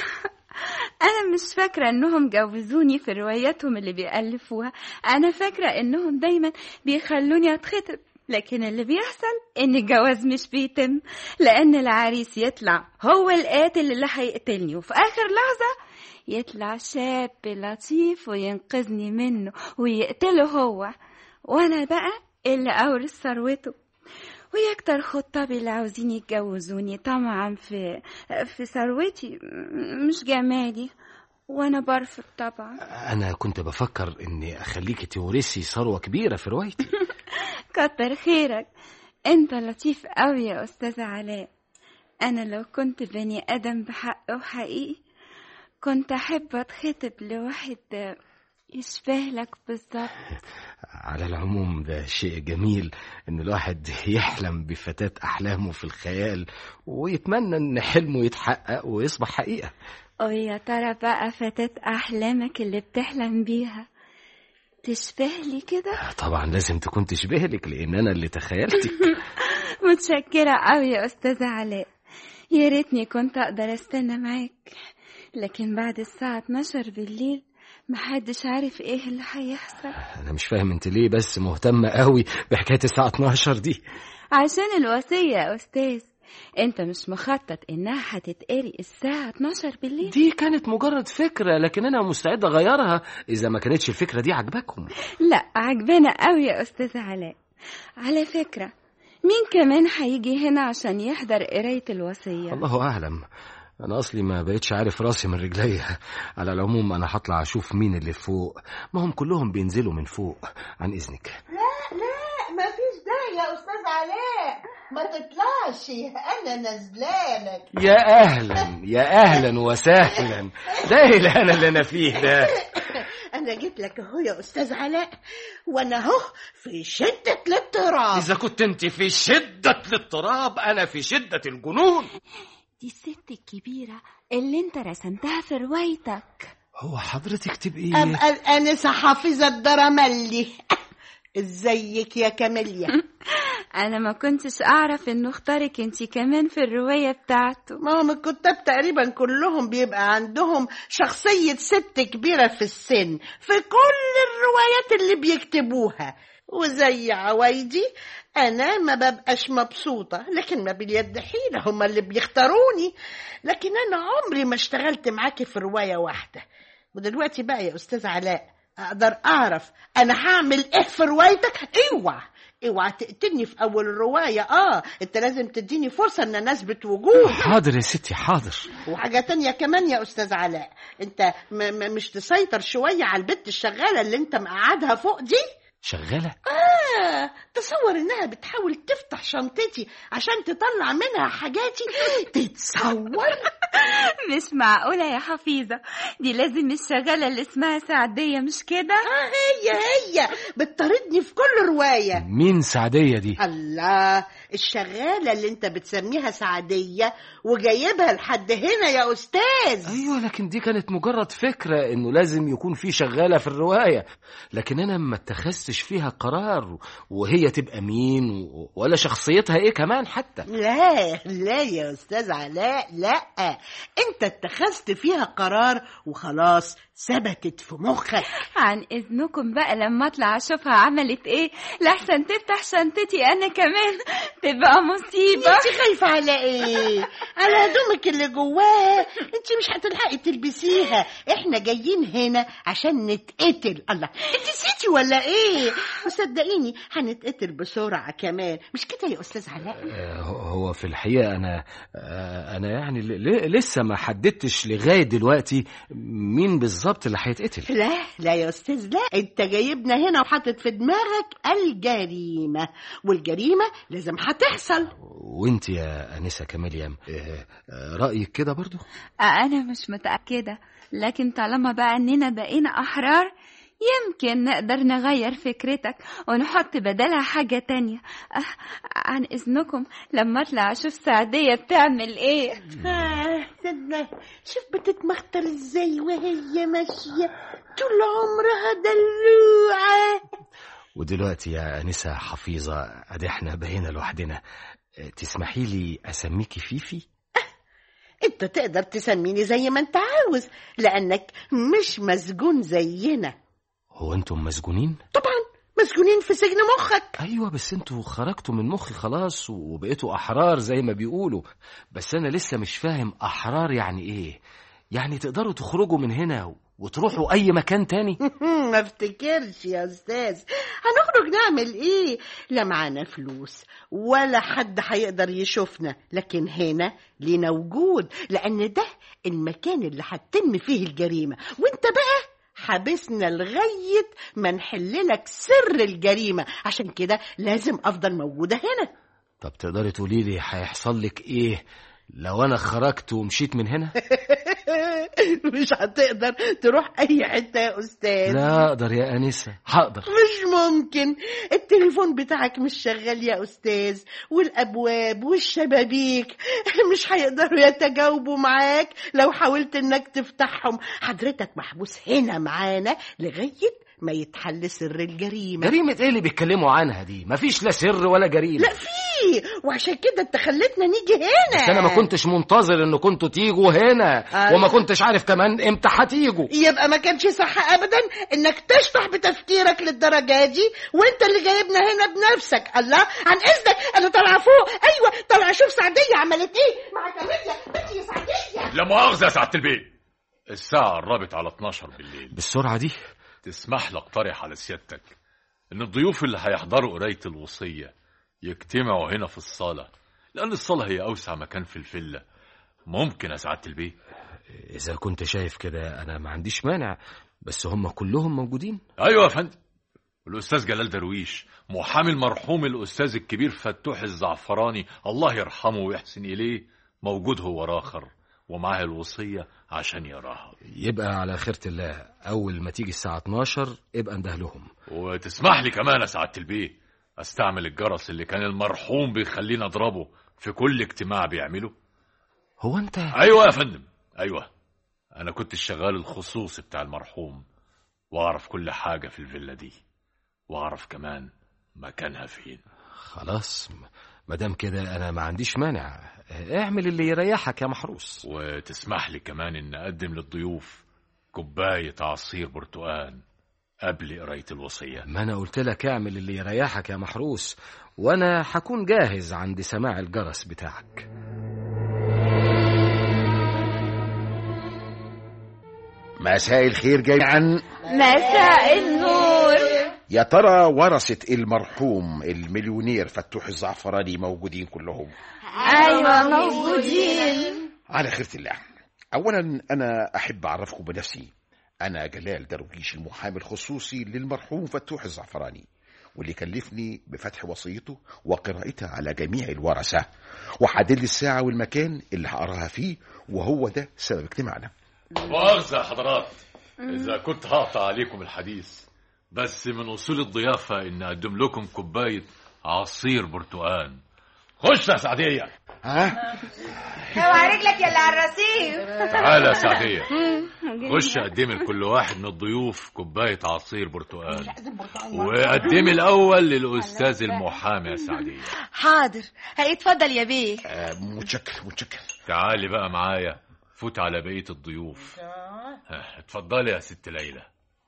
انا مش فاكره انهم جوزوني في رواياتهم اللي بيألفوها انا فاكره انهم دايما بيخلوني اتخطب لكن اللي بيحصل ان الجواز مش بيتم لان العريس يطلع هو القاتل اللي هيقتلني وفي اخر لحظه يطلع شاب لطيف وينقذني منه ويقتله هو وانا بقى اللي اورث ثروته ويكتر خطابي اللي عاوزين يتجوزوني طمعا في في ثروتي م- مش جمالي وانا برفض طبعا أنا كنت بفكر إني أخليكي تورثي ثروة كبيرة في روايتي كتر خيرك انت لطيف قوي يا استاذ علاء انا لو كنت بني ادم بحق وحقيقي كنت احب اتخطب لواحد يشبه لك بالظبط على العموم ده شيء جميل إن الواحد يحلم بفتاة أحلامه في الخيال ويتمنى إن حلمه يتحقق ويصبح حقيقة ويا ترى بقى فتاة احلامك اللي بتحلم بيها تشبه لي كده طبعا لازم تكون تشبهلك لأن أنا اللي تخيلتك متشكرة قوي يا أستاذة علاء يا ريتني كنت أقدر أستنى معاك لكن بعد الساعة 12 بالليل محدش عارف إيه اللي هيحصل أنا مش فاهم أنت ليه بس مهتمة قوي بحكاية الساعة 12 دي عشان الوصية يا أستاذ أنت مش مخطط إنها هتتقري الساعة 12 بالليل دي كانت مجرد فكرة لكن أنا مستعد أغيرها إذا ما كانتش الفكرة دي عجباكم لا عجبانة قوي يا أستاذ علاء على فكرة مين كمان هيجي هنا عشان يحضر قراية الوصية الله أعلم أنا أصلي ما بقتش عارف راسي من رجليا على العموم أنا هطلع أشوف مين اللي فوق ما هم كلهم بينزلوا من فوق عن إذنك لا لا ما فيش داعي يا أستاذ علاء ما تطلعش أنا نزلانك يا أهلا يا أهلا وسهلا ده إيه الهنا اللي أنا فيه ده أنا جيت لك أهو يا أستاذ علاء وأنا أهو في شدة الاضطراب إذا كنت أنت في شدة الاضطراب أنا في شدة الجنون دي الست الكبيرة اللي انت رسمتها في روايتك هو حضرتك تبقي أبقى الآنسة حافظة الدرملي ازيك يا كاميليا انا ما كنتش اعرف انه اختارك انتي كمان في الرواية بتاعته ما هم الكتاب تقريبا كلهم بيبقى عندهم شخصية ست كبيرة في السن في كل الروايات اللي بيكتبوها وزي عوايدي أنا ما ببقاش مبسوطة لكن ما باليد حيلة هم اللي بيختاروني لكن أنا عمري ما اشتغلت معاكي في رواية واحدة ودلوقتي بقى يا أستاذ علاء أقدر أعرف أنا هعمل إيه في روايتك اوعى اوعى تقتلني في أول الرواية آه أنت لازم تديني فرصة إن أنا أثبت وجودي حاضر يا ستي حاضر وحاجة تانية كمان يا أستاذ علاء أنت م- م- مش تسيطر شوية على البت الشغالة اللي أنت مقعدها فوق دي شغالة آه تصور إنها بتحاول تفتح شنطتي عشان تطلع منها حاجاتي تتصور مش معقولة يا حفيظة دي لازم الشغالة اللي اسمها سعدية مش كده آه هي هي بتطاردني في كل رواية مين سعدية دي الله الشغالة اللي انت بتسميها سعدية وجايبها لحد هنا يا أستاذ ايوه لكن دي كانت مجرد فكرة انه لازم يكون في شغالة في الرواية لكن انا ما اتخذتش فيها قرار وهي تبقى مين و- ولا شخصيتها ايه كمان حتى لا لا يا أستاذ علاء لا انت اتخذت فيها قرار وخلاص ثبتت في مخك عن اذنكم بقى لما اطلع اشوفها عملت ايه لحسن تفتح شنطتي انا كمان تبقى مصيبة انت خايفة على ايه على هدومك اللي جواها انت مش هتلحقي تلبسيها احنا جايين هنا عشان نتقتل الله انت نسيتي ولا ايه وصدقيني هنتقتل بسرعة كمان مش كده يا استاذ علاء آه، هو في الحقيقة أنا آه، أنا يعني ل- ل- لسه ما حددتش لغاية دلوقتي مين بالظبط اللي هيتقتل لا لا يا استاذ لا انت جايبنا هنا وحاطط في دماغك الجريمة والجريمة لازم هتحصل وانت يا أنسة كاميليا آه، آه، رأيك كده برضو انا مش متأكدة لكن طالما بقى اننا بقينا احرار يمكن نقدر نغير فكرتك ونحط بدلها حاجة تانية أه عن إذنكم لما أطلع أشوف سعدية بتعمل إيه آه، استنى شوف بتتمخطر ازاي وهي ماشية طول عمرها دلوعة ودلوقتي يا أنسة حفيظة أدي احنا بقينا لوحدنا آه، تسمحي لي أسميكي فيفي انت تقدر تسميني زي ما انت عاوز لانك مش مسجون زينا هو انتم مسجونين؟ طبعا مسجونين في سجن مخك ايوه بس انتوا خرجتوا من مخي خلاص وبقيتوا احرار زي ما بيقولوا بس انا لسه مش فاهم احرار يعني ايه يعني تقدروا تخرجوا من هنا وتروحوا اي مكان تاني ما افتكرش يا استاذ هنخرج نعمل ايه لا معانا فلوس ولا حد هيقدر يشوفنا لكن هنا لينا وجود لان ده المكان اللي هتتم فيه الجريمه وانت بقى حابسنا لغايه ما نحل لك سر الجريمه عشان كده لازم افضل موجوده هنا طب تقدري تقولي لي هيحصل لك ايه لو انا خرجت ومشيت من هنا مش هتقدر تروح اي حته يا استاذ لا اقدر يا انسه هقدر مش ممكن التليفون بتاعك مش شغال يا أستاذ والأبواب والشبابيك مش هيقدروا يتجاوبوا معاك لو حاولت إنك تفتحهم حضرتك محبوس هنا معانا لغاية ما يتحل سر الجريمة جريمه ايه اللي بيتكلموا عنها دي مفيش لا سر ولا جريمه لا في وعشان كده انت خلتنا نيجي هنا بس انا ما كنتش منتظر ان كنتوا تيجوا هنا أيوة. وما كنتش عارف كمان امتى هتيجوا يبقى ما كانش صح ابدا انك تشطح بتفكيرك للدرجه دي وانت اللي جايبنا هنا بنفسك الله عن اذنك انا طالعه فوق ايوه طالعه اشوف سعديه عملت ايه مع كاميليا بنتي يا سعديه لا مؤاخذة يا سعادة البيت الساعة قربت على 12 بالليل بالسرعه دي تسمح لي اقترح على سيادتك ان الضيوف اللي هيحضروا قراية الوصية يجتمعوا هنا في الصالة لأن الصالة هي أوسع مكان في الفيلا ممكن يا سعادة البيت اذا كنت شايف كده انا ما عنديش مانع بس هم كلهم موجودين أيوة يا فندم الأستاذ جلال درويش محامي المرحوم الأستاذ الكبير فتوح الزعفراني الله يرحمه ويحسن إليه موجود هو راخر ومعاه الوصية عشان يراها يبقى على خيرة الله أول ما تيجي الساعة 12 ابقى انده لهم وتسمح لي كمان يا سعادة البيه استعمل الجرس اللي كان المرحوم بيخليني اضربه في كل اجتماع بيعمله هو أنت ايوه يا فندم ايوه أنا كنت الشغال الخصوصي بتاع المرحوم وأعرف كل حاجة في الفيلا دي وأعرف كمان مكانها فين خلاص مادام كده انا ما عنديش مانع اعمل اللي يريحك يا محروس وتسمح لي كمان إن أقدم للضيوف كوباية عصير برتقال قبل قراية الوصية ما انا قلت لك اعمل اللي يريحك يا محروس وانا هكون جاهز عند سماع الجرس بتاعك مساء الخير جميعا مساء النور يا ترى ورثة المرحوم المليونير فتوح الزعفراني موجودين كلهم ايوه موجودين على خيرة الله أولا أنا أحب أعرفكم بنفسي أنا جلال درويش المحامي الخصوصي للمرحوم فتوح الزعفراني واللي كلفني بفتح وصيته وقراءتها على جميع الورثة وحدد لي الساعة والمكان اللي هقراها فيه وهو ده سبب اجتماعنا مؤاخذة يا حضرات إذا كنت هقطع عليكم الحديث بس من أصول الضيافة إن أقدم لكم كوباية عصير برتقال خش يا سعدية ها اوعى رجلك يا اللي على الرصيف تعالى يا سعدية خش قدمي لكل واحد من الضيوف كوباية عصير برتقال وقدمي الأول للأستاذ المحامي يا سعدية حاضر هيتفضل يا بيه آه، متشكر متشكر تعالي بقى معايا فوت على بقية الضيوف ها، اتفضلي يا ست ليلى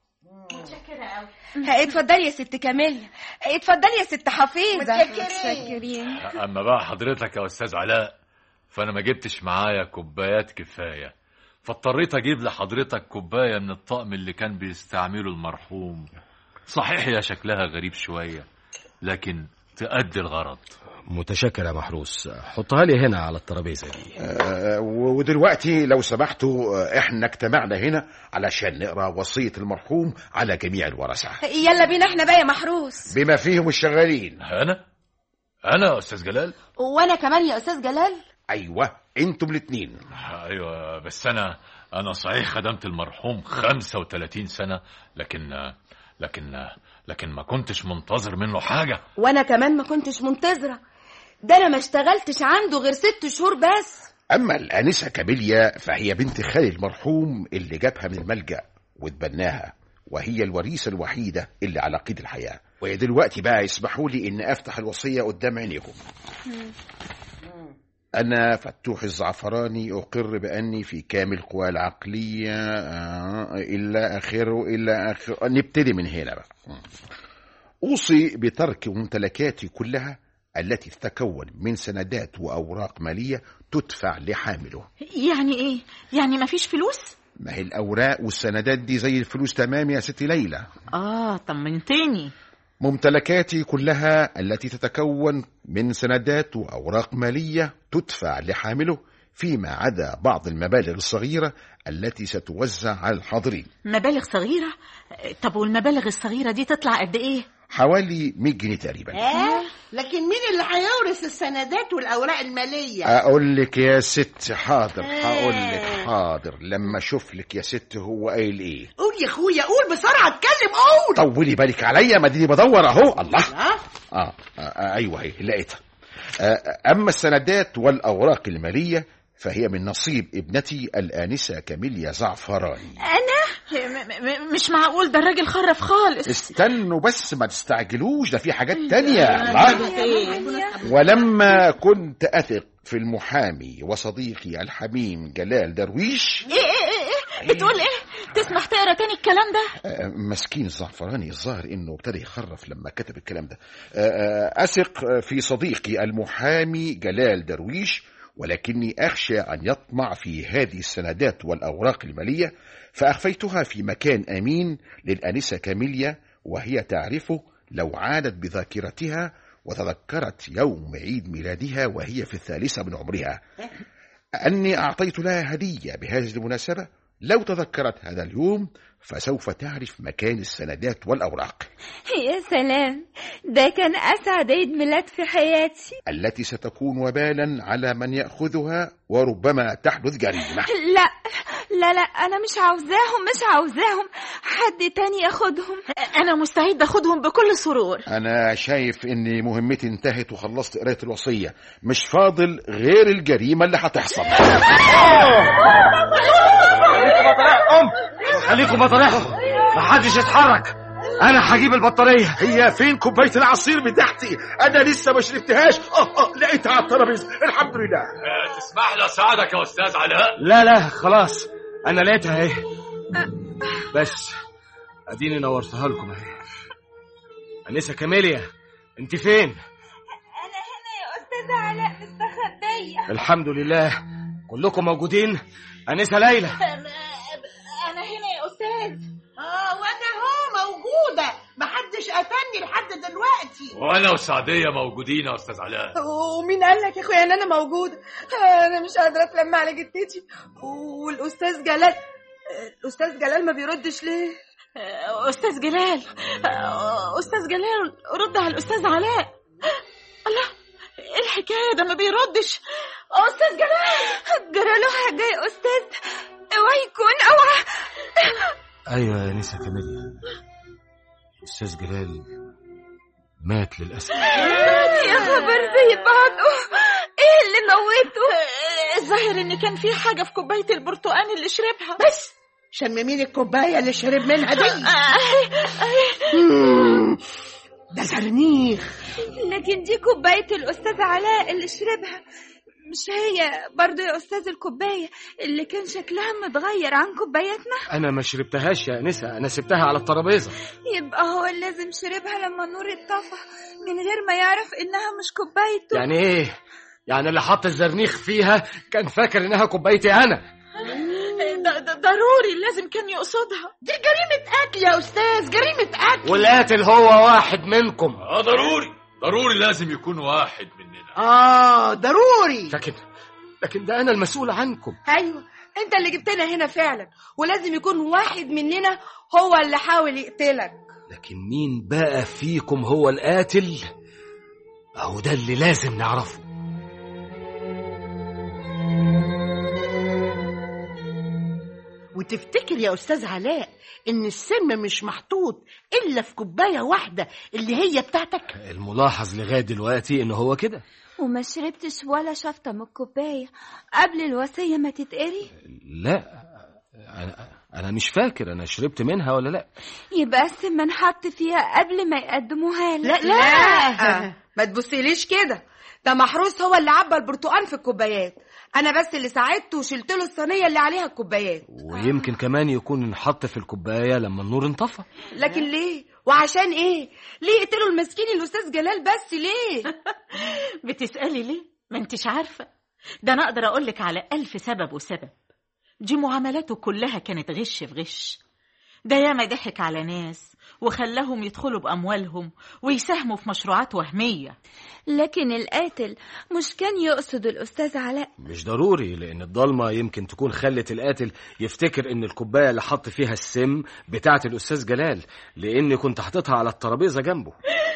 اتفضلي يا ست كاميليا اتفضلي يا ست حفيظه متشكرين أما بقى حضرتك يا أستاذ علاء فأنا ما جبتش معايا كوبايات كفاية فاضطريت أجيب لحضرتك كوباية من الطقم اللي كان بيستعمله المرحوم صحيح هي شكلها غريب شوية لكن تأدي الغرض متشكر يا محروس حطها لي هنا على الترابيزه دي آه، ودلوقتي لو سمحتوا آه، احنا اجتمعنا هنا علشان نقرا وصية المرحوم على جميع الورثة يلا بينا احنا بقى يا محروس بما فيهم الشغالين أنا؟ أنا يا أستاذ جلال؟ وانا كمان يا استاذ جلال ايوه انتم الاتنين أيوة بس أنا أنا صحيح خدمت المرحوم 35 سنة لكن لكن لكن ما كنتش منتظر منه حاجة وانا كمان ما كنتش منتظره ده انا ما اشتغلتش عنده غير ست شهور بس اما الانسة كاميليا فهي بنت خالي المرحوم اللي جابها من الملجأ واتبناها وهي الوريثة الوحيدة اللي على قيد الحياة ودلوقتي بقى يسمحوا لي ان افتح الوصية قدام عينيكم أنا فتوح الزعفراني أقر بأني في كامل قوى العقلية آه، إلا آخره إلا آخر نبتدي من هنا بقى أوصي بترك ممتلكاتي كلها التي تتكون من سندات وأوراق مالية تدفع لحامله يعني ايه يعني مفيش فلوس ما هي الأوراق والسندات دي زي الفلوس تمام يا ست ليلى اه طمنتني ممتلكاتي كلها التي تتكون من سندات وأوراق مالية تدفع لحامله فيما عدا بعض المبالغ الصغيرة التي ستوزع على الحاضرين مبالغ صغيرة طب والمبالغ الصغيرة دي تطلع قد ايه حوالي 100 جنيه تقريبا اه لكن مين اللي هيورث السندات والاوراق الماليه أقول لك يا ست حاضر هقول لك حاضر لما أشوف لك يا ست هو قايل إيه قول يا اخويا قول بسرعه اتكلم قول طولي بالك عليا ما دي بدور أهو الله ها آه, آه أيوه هي لقيتها آه أما السندات والأوراق المالية فهي من نصيب ابنتي الآنسة كاميليا زعفراني انا م- م- مش معقول ده الراجل خرف خالص استنوا بس ما تستعجلوش ده في حاجات تانية الله ولما كنت أثق في المحامي وصديقي الحميم جلال درويش ايه ايه ايه ايه بتقول ايه تسمح تقرا تاني الكلام ده آه، مسكين الزعفراني الظاهر انه ابتدى يخرف لما كتب الكلام ده آه، آه، اثق في صديقي المحامي جلال درويش ولكني اخشى ان يطمع في هذه السندات والاوراق الماليه فاخفيتها في مكان امين للانسه كاميليا وهي تعرفه لو عادت بذاكرتها وتذكرت يوم عيد ميلادها وهي في الثالثه من عمرها أني أعطيت لها هدية بهذه المناسبة لو تذكرت هذا اليوم فسوف تعرف مكان السندات والأوراق يا سلام ده كان اسعد عيد ميلاد في حياتي التي ستكون وبالا على من يأخذها وربما تحدث جريمة لا لا لا انا مش عاوزاهم مش عاوزاهم حد تاني ياخدهم انا مستعد اخدهم بكل سرور أنا شايف إن مهمتي انتهت وخلصت قراية الوصية مش فاضل غير الجريمة اللي هتحصل خليكم مطارحكم خليكم مطارحكم محدش يتحرك انا هجيب البطاريه هي فين كوبايه العصير بتاعتي انا لسه ما شربتهاش اه اه لقيتها على الترابيزه الحمد لله تسمح لي اساعدك يا استاذ علاء لا لا خلاص انا لقيتها اهي بس اديني نورتها لكم اهي انسه كاميليا انت فين انا هنا يا استاذ علاء مستخبيه الحمد لله كلكم موجودين انسه ليلى انا هنا يا استاذ اه وانا اهو موجوده محدش قتلني لحد دلوقتي وانا وسعديه موجودين يا استاذ علاء ومين قال لك يا اخويا ان انا موجوده انا مش قادره اتلم على جدتي والاستاذ جلال الاستاذ جلال ما بيردش ليه استاذ جلال استاذ جلال رد على الاستاذ علاء الله ايه الحكايه ده ما بيردش استاذ جلال جرى له حاجه يا استاذ اوعى يكون اوعى ايوه يا انسه كاميليا استاذ جلال مات للاسف يا خبر زي بعضه ايه اللي موته الظاهر ان كان في حاجه في كوبايه البرتقال اللي شربها بس شممين الكوبايه اللي شرب منها دي آه، مم، ده زرنيخ لكن دي كوبايه الاستاذ علاء اللي شربها مش هي برضو يا استاذ الكوبايه اللي كان شكلها متغير عن كوباياتنا انا ما شربتهاش يا انسه انا سبتها على الترابيزه يبقى هو لازم شربها لما النور اتطفى من غير ما يعرف انها مش كوبايته يعني ايه يعني اللي حط الزرنيخ فيها كان فاكر انها كوبايتي انا ده- ده- ضروري لازم كان يقصدها دي جريمه قتل يا استاذ جريمه قتل والقاتل هو واحد منكم اه ضروري ضروري لازم يكون واحد مننا اه ضروري لكن لكن ده انا المسؤول عنكم ايوه انت اللي جبتنا هنا فعلا ولازم يكون واحد مننا هو اللي حاول يقتلك لكن مين بقى فيكم هو القاتل اهو ده اللي لازم نعرفه وتفتكر يا استاذ علاء ان السم مش محطوط الا في كوبايه واحده اللي هي بتاعتك الملاحظ لغايه دلوقتي ان هو كده وما شربتش ولا شفطه من الكوبايه قبل الوصيه ما تتقري لا انا انا مش فاكر انا شربت منها ولا لا يبقى السم انحط فيها قبل ما يقدموها لك لا لا ما تبصيليش كده ده محروس هو اللي عبى البرتقال في الكوبايات انا بس اللي ساعدته وشلت له الصينيه اللي عليها الكوبايات ويمكن كمان يكون انحط في الكوبايه لما النور انطفى لكن ليه وعشان ايه ليه يقتلوا المسكين الاستاذ جلال بس ليه بتسالي ليه ما انتش عارفه ده انا اقدر اقول لك على الف سبب وسبب دي معاملاته كلها كانت غش في غش ده ياما ضحك على ناس وخلاهم يدخلوا بأموالهم ويساهموا في مشروعات وهمية لكن القاتل مش كان يقصد الأستاذ علاء مش ضروري لان الضلمه يمكن تكون خلت القاتل يفتكر ان الكوبايه اللي حط فيها السم بتاعه الاستاذ جلال لاني كنت حاططها على الترابيزه جنبه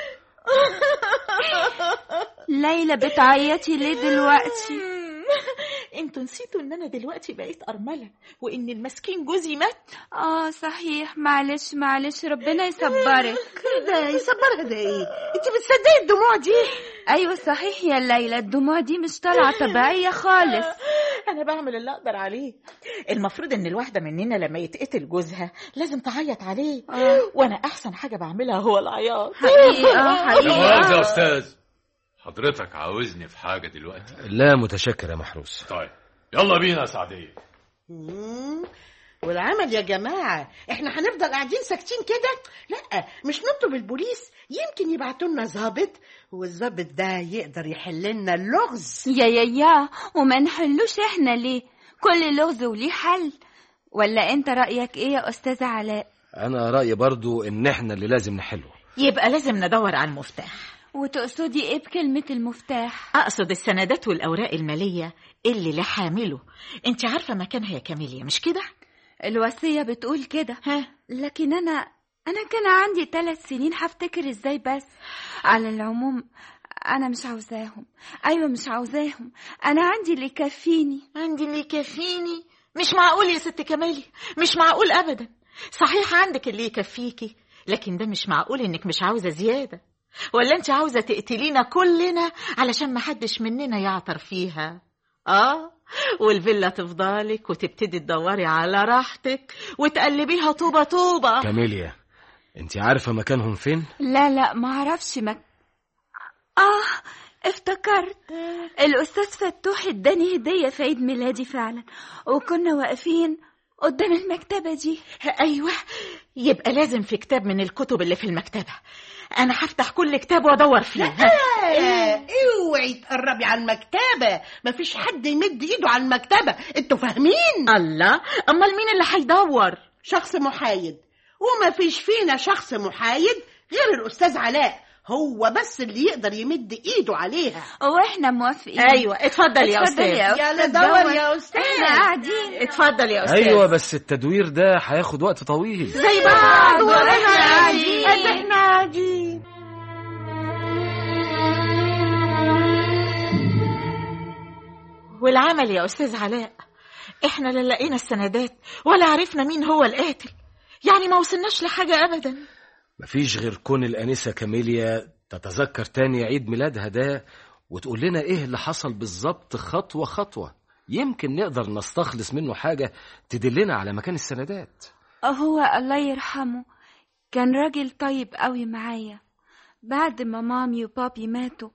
ليلى بتعيطي ليه دلوقتي انتوا نسيتوا ان انا دلوقتي بقيت ارمله وان المسكين جوزي مات اه صحيح معلش معلش ربنا يصبرك ده يصبرها ده ايه انت بتصدقي الدموع دي ايوه صحيح يا ليلى الدموع دي مش طالعه طبيعيه خالص انا بعمل اللي اقدر عليه المفروض ان الواحده مننا لما يتقتل جوزها لازم تعيط عليه وانا احسن حاجه بعملها هو العياط حقيقي اه لا حقيقي مؤاخذة يا آه. استاذ حضرتك عاوزني في حاجة دلوقتي لا متشكر يا محروس طيب يلا بينا يا سعدية مم. والعمل يا جماعة احنا هنفضل قاعدين ساكتين كده لا مش نطلب البوليس يمكن يبعتوا لنا ظابط والظابط ده يقدر يحل لنا اللغز يا يا يا وما نحلوش احنا ليه كل لغز وليه حل ولا انت رأيك ايه يا استاذ علاء انا رايي برضو ان احنا اللي لازم نحله يبقى لازم ندور على المفتاح وتقصدي ايه بكلمة المفتاح اقصد السندات والاوراق الماليه اللي لحامله انت عارفه مكانها يا كاميليا مش كده الوصية بتقول كده ها لكن انا انا كان عندي ثلاث سنين هفتكر ازاي بس على العموم انا مش عاوزاهم ايوه مش عاوزاهم انا عندي اللي يكفيني عندي اللي يكفيني مش معقول يا ست كمالي مش معقول ابدا صحيح عندك اللي يكفيكي لكن ده مش معقول انك مش عاوزه زياده ولا انت عاوزه تقتلينا كلنا علشان محدش مننا يعطر فيها اه والفيلا تفضلك وتبتدي تدوري على راحتك وتقلبيها طوبة طوبة كاميليا انت عارفة مكانهم فين؟ لا لا ما اعرفش مك... اه افتكرت الاستاذ فتوح اداني هديه في عيد ميلادي فعلا وكنا واقفين قدام المكتبه دي ايوه يبقى لازم في كتاب من الكتب اللي في المكتبة انا هفتح كل كتاب وادور فيه آه، اوعي تقربي على المكتبة مفيش حد يمد ايده على المكتبة انتوا فاهمين الله امال مين اللي هيدور شخص محايد ومفيش فينا شخص محايد غير الاستاذ علاء هو بس اللي يقدر يمد ايده عليها واحنا موافقين ايوه اتفضل يا اتفضل استاذ يا يلا استاذ دور يا استاذ احنا قاعدين اتفضل يا استاذ ايوه بس التدوير ده هياخد وقت طويل زي بعض واحنا واحنا قاعدين. قاعدين احنا قاعدين والعمل يا استاذ علاء احنا لا لقينا السندات ولا عرفنا مين هو القاتل يعني ما وصلناش لحاجة ابدا مفيش غير كون الأنسة كاميليا تتذكر تاني عيد ميلادها ده وتقول لنا إيه اللي حصل بالظبط خطوة خطوة يمكن نقدر نستخلص منه حاجة تدلنا على مكان السندات هو الله يرحمه كان راجل طيب قوي معايا بعد ما مامي وبابي ماتوا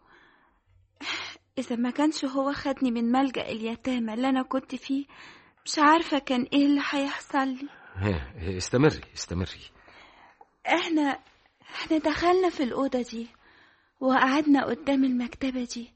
إذا ما كانش هو خدني من ملجأ اليتامى اللي أنا كنت فيه مش عارفة كان إيه اللي هيحصل لي ها، استمري استمري إحنا إحنا دخلنا في الأوضة دي وقعدنا قدام المكتبة دي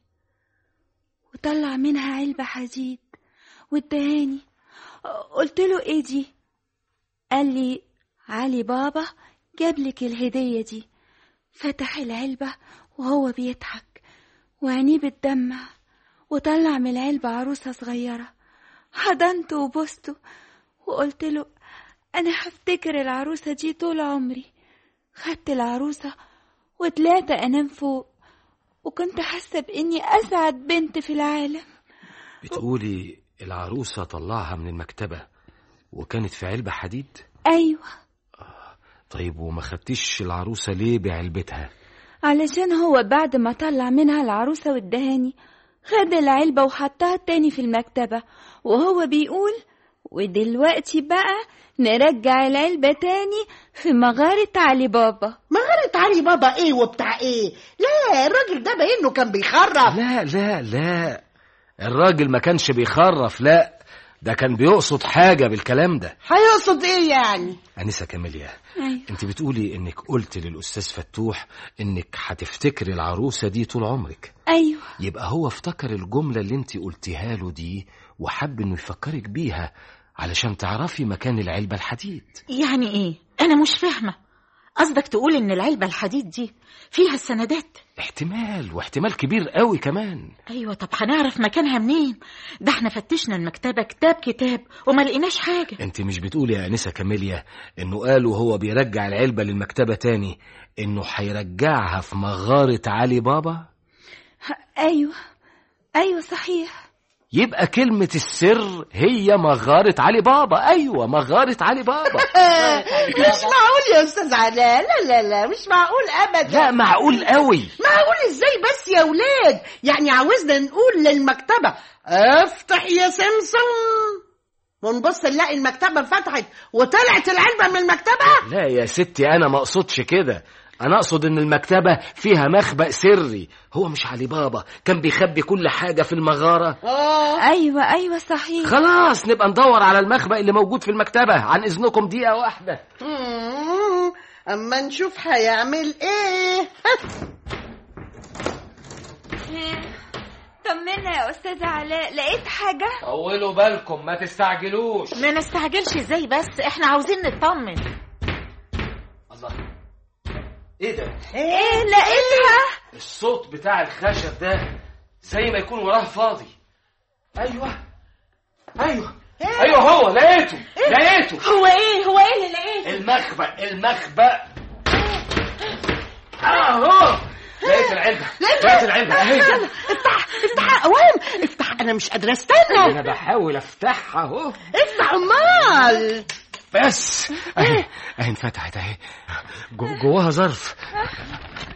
وطلع منها علبة حديد وادهاني قلت له ايه دي قال لي علي بابا جابلك الهدية دي فتح العلبة وهو بيضحك وعينيه بتدمع وطلع من العلبة عروسة صغيرة حضنته وبوسته وقلت له أنا هفتكر العروسة دي طول عمري خدت العروسة وطلعت أنام فوق وكنت حاسة بإني أسعد بنت في العالم بتقولي العروسة طلعها من المكتبة وكانت في علبة حديد أيوة طيب وما خدتيش العروسة ليه بعلبتها علشان هو بعد ما طلع منها العروسة والدهاني خد العلبة وحطها تاني في المكتبة وهو بيقول ودلوقتي بقى نرجع العلبة تاني في مغارة علي بابا مغارة علي بابا ايه وبتاع ايه لا الراجل ده باينه كان بيخرف لا لا لا الراجل ما كانش بيخرف لا ده كان بيقصد حاجة بالكلام ده هيقصد ايه يعني أنسة كاميليا أيوة. انت بتقولي انك قلت للأستاذ فتوح انك هتفتكري العروسة دي طول عمرك أيوة يبقى هو افتكر الجملة اللي انت قلتيها له دي وحب انه يفكرك بيها علشان تعرفي مكان العلبة الحديد يعني ايه انا مش فاهمة قصدك تقول ان العلبة الحديد دي فيها السندات احتمال واحتمال كبير قوي كمان ايوه طب هنعرف مكانها منين ده احنا فتشنا المكتبة كتاب كتاب وما لقيناش حاجة انت مش بتقولي يا أنسة كاميليا انه قال وهو بيرجع العلبة للمكتبة تاني انه هيرجعها في مغارة علي بابا أيوة أيوة صحيح يبقى كلمة السر هي مغارة علي بابا أيوة مغارة علي بابا مش معقول يا استاذ علاء لا لا لا مش معقول ابدا لا معقول قوي معقول ازاي بس يا ولاد يعني عاوزنا نقول للمكتبة افتح يا سمسم ونبص نلاقي المكتبة فتحت وطلعت العلبة من المكتبة لا يا ستي أنا ما أقصدش كده أنا أقصد إن المكتبة فيها مخبأ سري هو مش علي بابا كان بيخبي كل حاجة في المغارة اه أيوة أيوة صحيح خلاص نبقى ندور على المخبأ اللي موجود في المكتبة عن إذنكم دقيقة واحدة مم. اما نشوف هيعمل ايه طمنا يا أستاذ علاء لقيت حاجة طولوا بالكم ما تستعجلوش ما نستعجلش ازاي بس احنا عاوزين نطمن الله إيه ده إيه لقيتها الصوت بتاع الخشب ده زي ما يكون وراه فاضي ايوه ايوه ايوه هو لقيته لقيته هو ايه هو ايه اللي لقيته المخبأ المخبأ اهو لقيت العلبة لقيت العلبة اهي افتح افتح اوام افتح انا مش قادرة استنى انا بحاول افتحها اهو افتح امال بس اهي اهي انفتحت اهي جو- جواها ظرف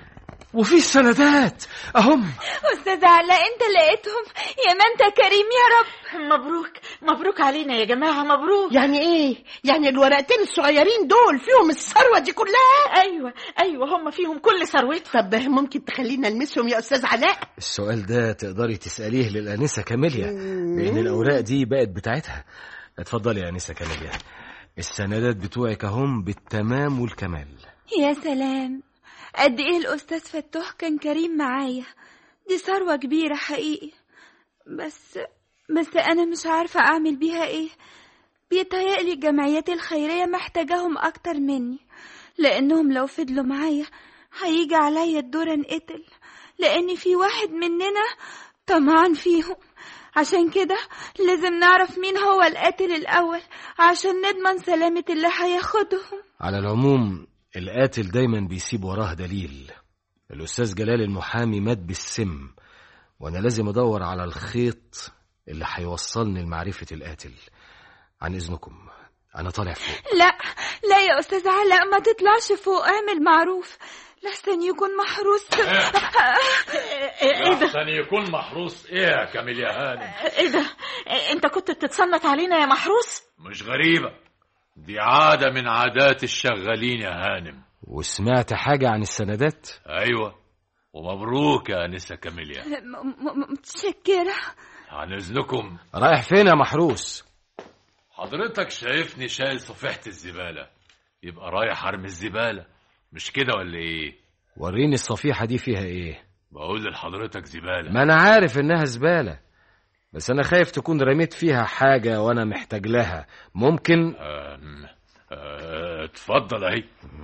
وفي السندات اهم أستاذ علاء أنت لقيتهم يا ما أنت كريم يا رب مبروك مبروك علينا يا جماعة مبروك يعني ايه يعني الورقتين الصغيرين دول فيهم الثروه دي كلها أيوة أيوة هم فيهم كل ثروتهم طب ممكن تخلينا نلمسهم يا استاذ علاء السؤال ده تقدري تسأليه للأنسة كاميليا لأن الأوراق دي بقت بتاعتها اتفضلي يا أنسة كاميليا السندات بتوعك هم بالتمام والكمال يا سلام قد إيه الأستاذ فتوح كان كريم معايا دي ثروة كبيرة حقيقي بس بس أنا مش عارفة أعمل بيها إيه بيتهيألي الجمعيات الخيرية محتاجاهم أكتر مني لأنهم لو فضلوا معايا هيجي عليا الدور انقتل لأن في واحد مننا طمعان فيهم عشان كده لازم نعرف مين هو القاتل الأول عشان نضمن سلامة اللي هياخدهم على العموم القاتل دايما بيسيب وراه دليل الأستاذ جلال المحامي مات بالسم وأنا لازم أدور على الخيط اللي هيوصلني لمعرفة القاتل عن إذنكم أنا طالع فوق لا لا يا أستاذ علاء ما تطلعش فوق اعمل معروف لحسن يكون محروس ايه ده أحسن يكون محروس إيه يا كاميليا هانم ايه ده انت كنت بتتصنت علينا يا محروس مش غريبة دي عادة من عادات الشغالين يا هانم وسمعت حاجة عن السندات أيوة ومبروك يا أنسة كاميليا م- م- متشكرة عن إذنكم رايح فين يا محروس حضرتك شايفني شايل صفيحة الزبالة يبقى رايح أرمي الزبالة مش كده ولا إيه وريني الصفيحة دي فيها إيه بقول لحضرتك زبالة ما أنا عارف إنها زبالة بس أنا خايف تكون رميت فيها حاجة وأنا محتاج لها ممكن أم... أه... اتفضل أهي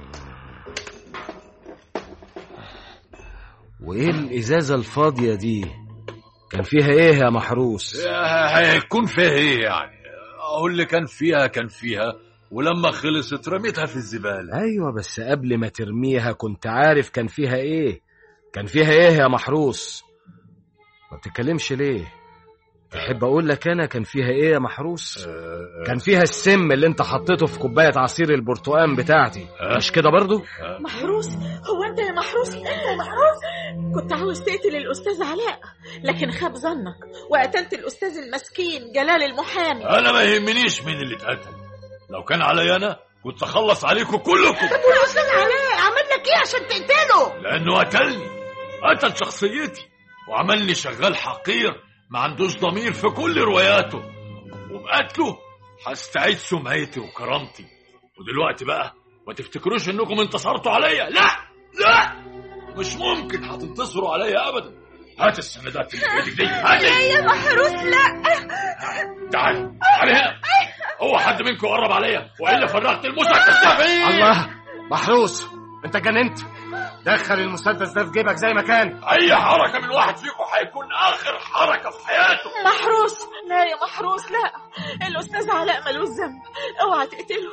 وإيه الإزازة الفاضية دي كان فيها إيه يا محروس هيكون فيها إيه يعني أقول لي كان فيها كان فيها ولما خلصت رميتها في الزبالة أيوة بس قبل ما ترميها كنت عارف كان فيها إيه كان فيها إيه يا محروس ما بتتكلمش ليه تحب أقول لك أنا كان فيها إيه يا محروس كان فيها السم اللي أنت حطيته في كوباية عصير البرتقال بتاعتي مش كده برضو محروس هو انت يا محروس انت يا محروس كنت عاوز تقتل الاستاذ علاء لكن خاب ظنك وقتلت الاستاذ المسكين جلال المحامي أنا ما يهمنيش مين اللي اتقتل لو كان علي أنا كنت أخلص عليكم كلكم والاستاذ علاء عمل لك ايه عشان تقتله لأنه قتلني قتل شخصيتي وعملني شغال حقير ما عندوش ضمير في كل رواياته وبقتله هستعيد سمعتي وكرامتي ودلوقتي بقى ما تفتكروش انكم انتصرتوا عليا لا لا مش ممكن هتنتصروا عليا ابدا هات السندات اللي في ايدك دي هاتي يا محروس لا تعالي تعالي هنا هو حد منكم قرب عليا والا فرغت المسدس ده فين الله محروس أنت جننت دخل المسدس ده في جيبك زي ما كان اي حركه من واحد فيكم هيكون اخر حركه في حياته محروس لا يا محروس لا الاستاذ علاء ملوش ذنب اوعى تقتله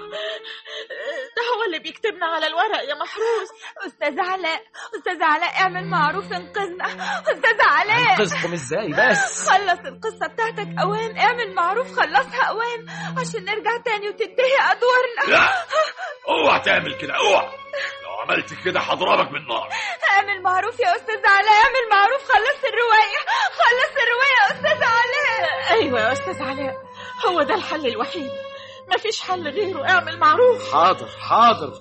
ده هو اللي بيكتبنا على الورق يا محروس أستاذ علاء أستاذ علاء اعمل معروف انقذنا أستاذ علاء انقذكم ازاي بس خلص القصة بتاعتك أوام اعمل معروف خلصها أوام عشان نرجع تاني وتنتهي أدوارنا لا اوعى تعمل كده اوعى لو عملت كده هضربك بالنار اعمل معروف يا أستاذ علاء اعمل معروف خلص الرواية خلص الرواية يا أستاذ علاء ايوه يا استاذ علاء هو ده الحل الوحيد مفيش حل غيره اعمل معروف حاضر حاضر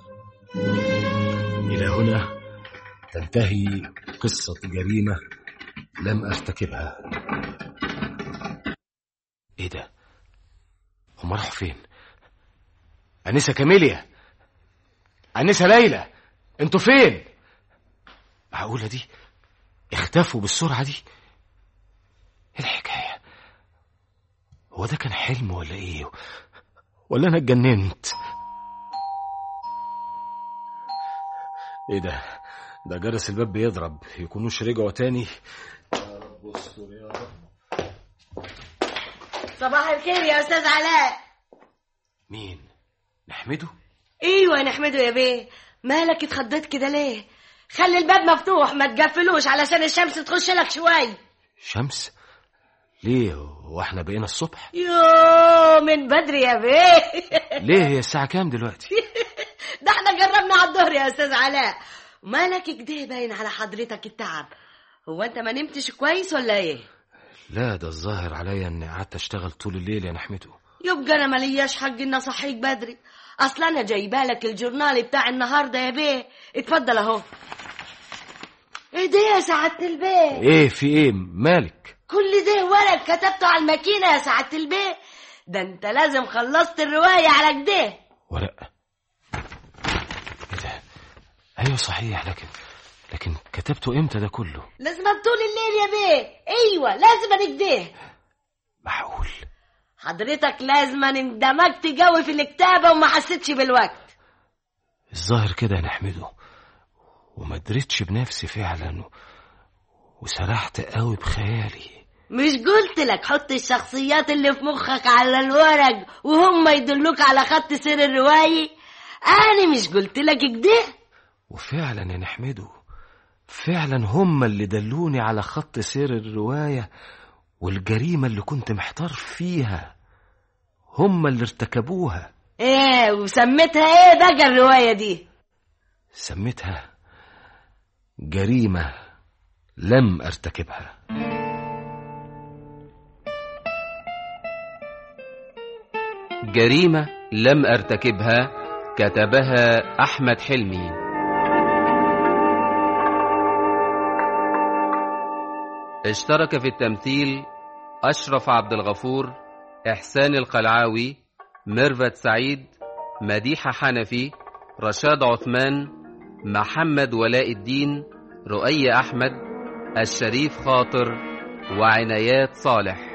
إلى هنا تنتهي قصة جريمة لم أرتكبها إيه ده؟ هم راحوا فين؟ أنسة كاميليا أنسة ليلى أنتوا فين؟ معقولة دي؟ اختفوا بالسرعة دي؟ إيه الحكاية؟ هو ده كان حلم ولا إيه؟ ولا أنا اتجننت؟ ايه ده ده جرس الباب بيضرب يكونوش رجعوا تاني صباح الخير يا استاذ علاء مين نحمده ايوه نحمده يا بيه مالك اتخضيت كده ليه خلي الباب مفتوح ما تقفلوش علشان الشمس تخش لك شوي شمس ليه واحنا بقينا الصبح يو من بدري يا بيه ليه هي الساعة كام دلوقتي ده احنا جربنا على الظهر يا استاذ علاء مالك كده باين على حضرتك التعب هو انت ما نمتش كويس ولا ايه لا ده الظاهر عليا اني قعدت اشتغل طول الليل يا نحمته يبقى انا ملياش حق ان اصحيك بدري اصل انا جايبه لك الجورنال بتاع النهارده يا بيه اتفضل اهو ايه ده يا سعاده البيه ايه في ايه مالك كل ده ورق كتبته على الماكينه يا سعاده البيه ده انت لازم خلصت الروايه على كده ورق ايه ده ايوه صحيح لكن لكن كتبته امتى ده كله لازم طول الليل يا بيه ايوه لازم كده معقول حضرتك لازم اندمجت جوي في الكتابه وما حسيتش بالوقت الظاهر كده يا نحمده وما دريتش بنفسي فعلا و... وسرحت قوي بخيالي مش قلت لك حط الشخصيات اللي في مخك على الورق وهم يدلوك على خط سير الرواية أنا مش قلت لك كده وفعلا يا نحمده فعلا هم اللي دلوني على خط سير الرواية والجريمة اللي كنت محتار فيها هم اللي ارتكبوها ايه وسميتها ايه بقى الرواية دي سميتها جريمة لم ارتكبها جريمة لم أرتكبها كتبها أحمد حلمي اشترك في التمثيل أشرف عبد الغفور إحسان القلعاوي ميرفت سعيد مديحة حنفي رشاد عثمان محمد ولاء الدين رؤية أحمد الشريف خاطر وعنايات صالح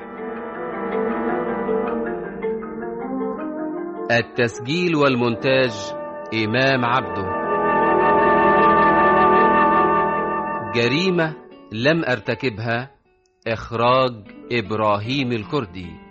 التسجيل والمونتاج إمام عبده جريمة لم أرتكبها إخراج إبراهيم الكردي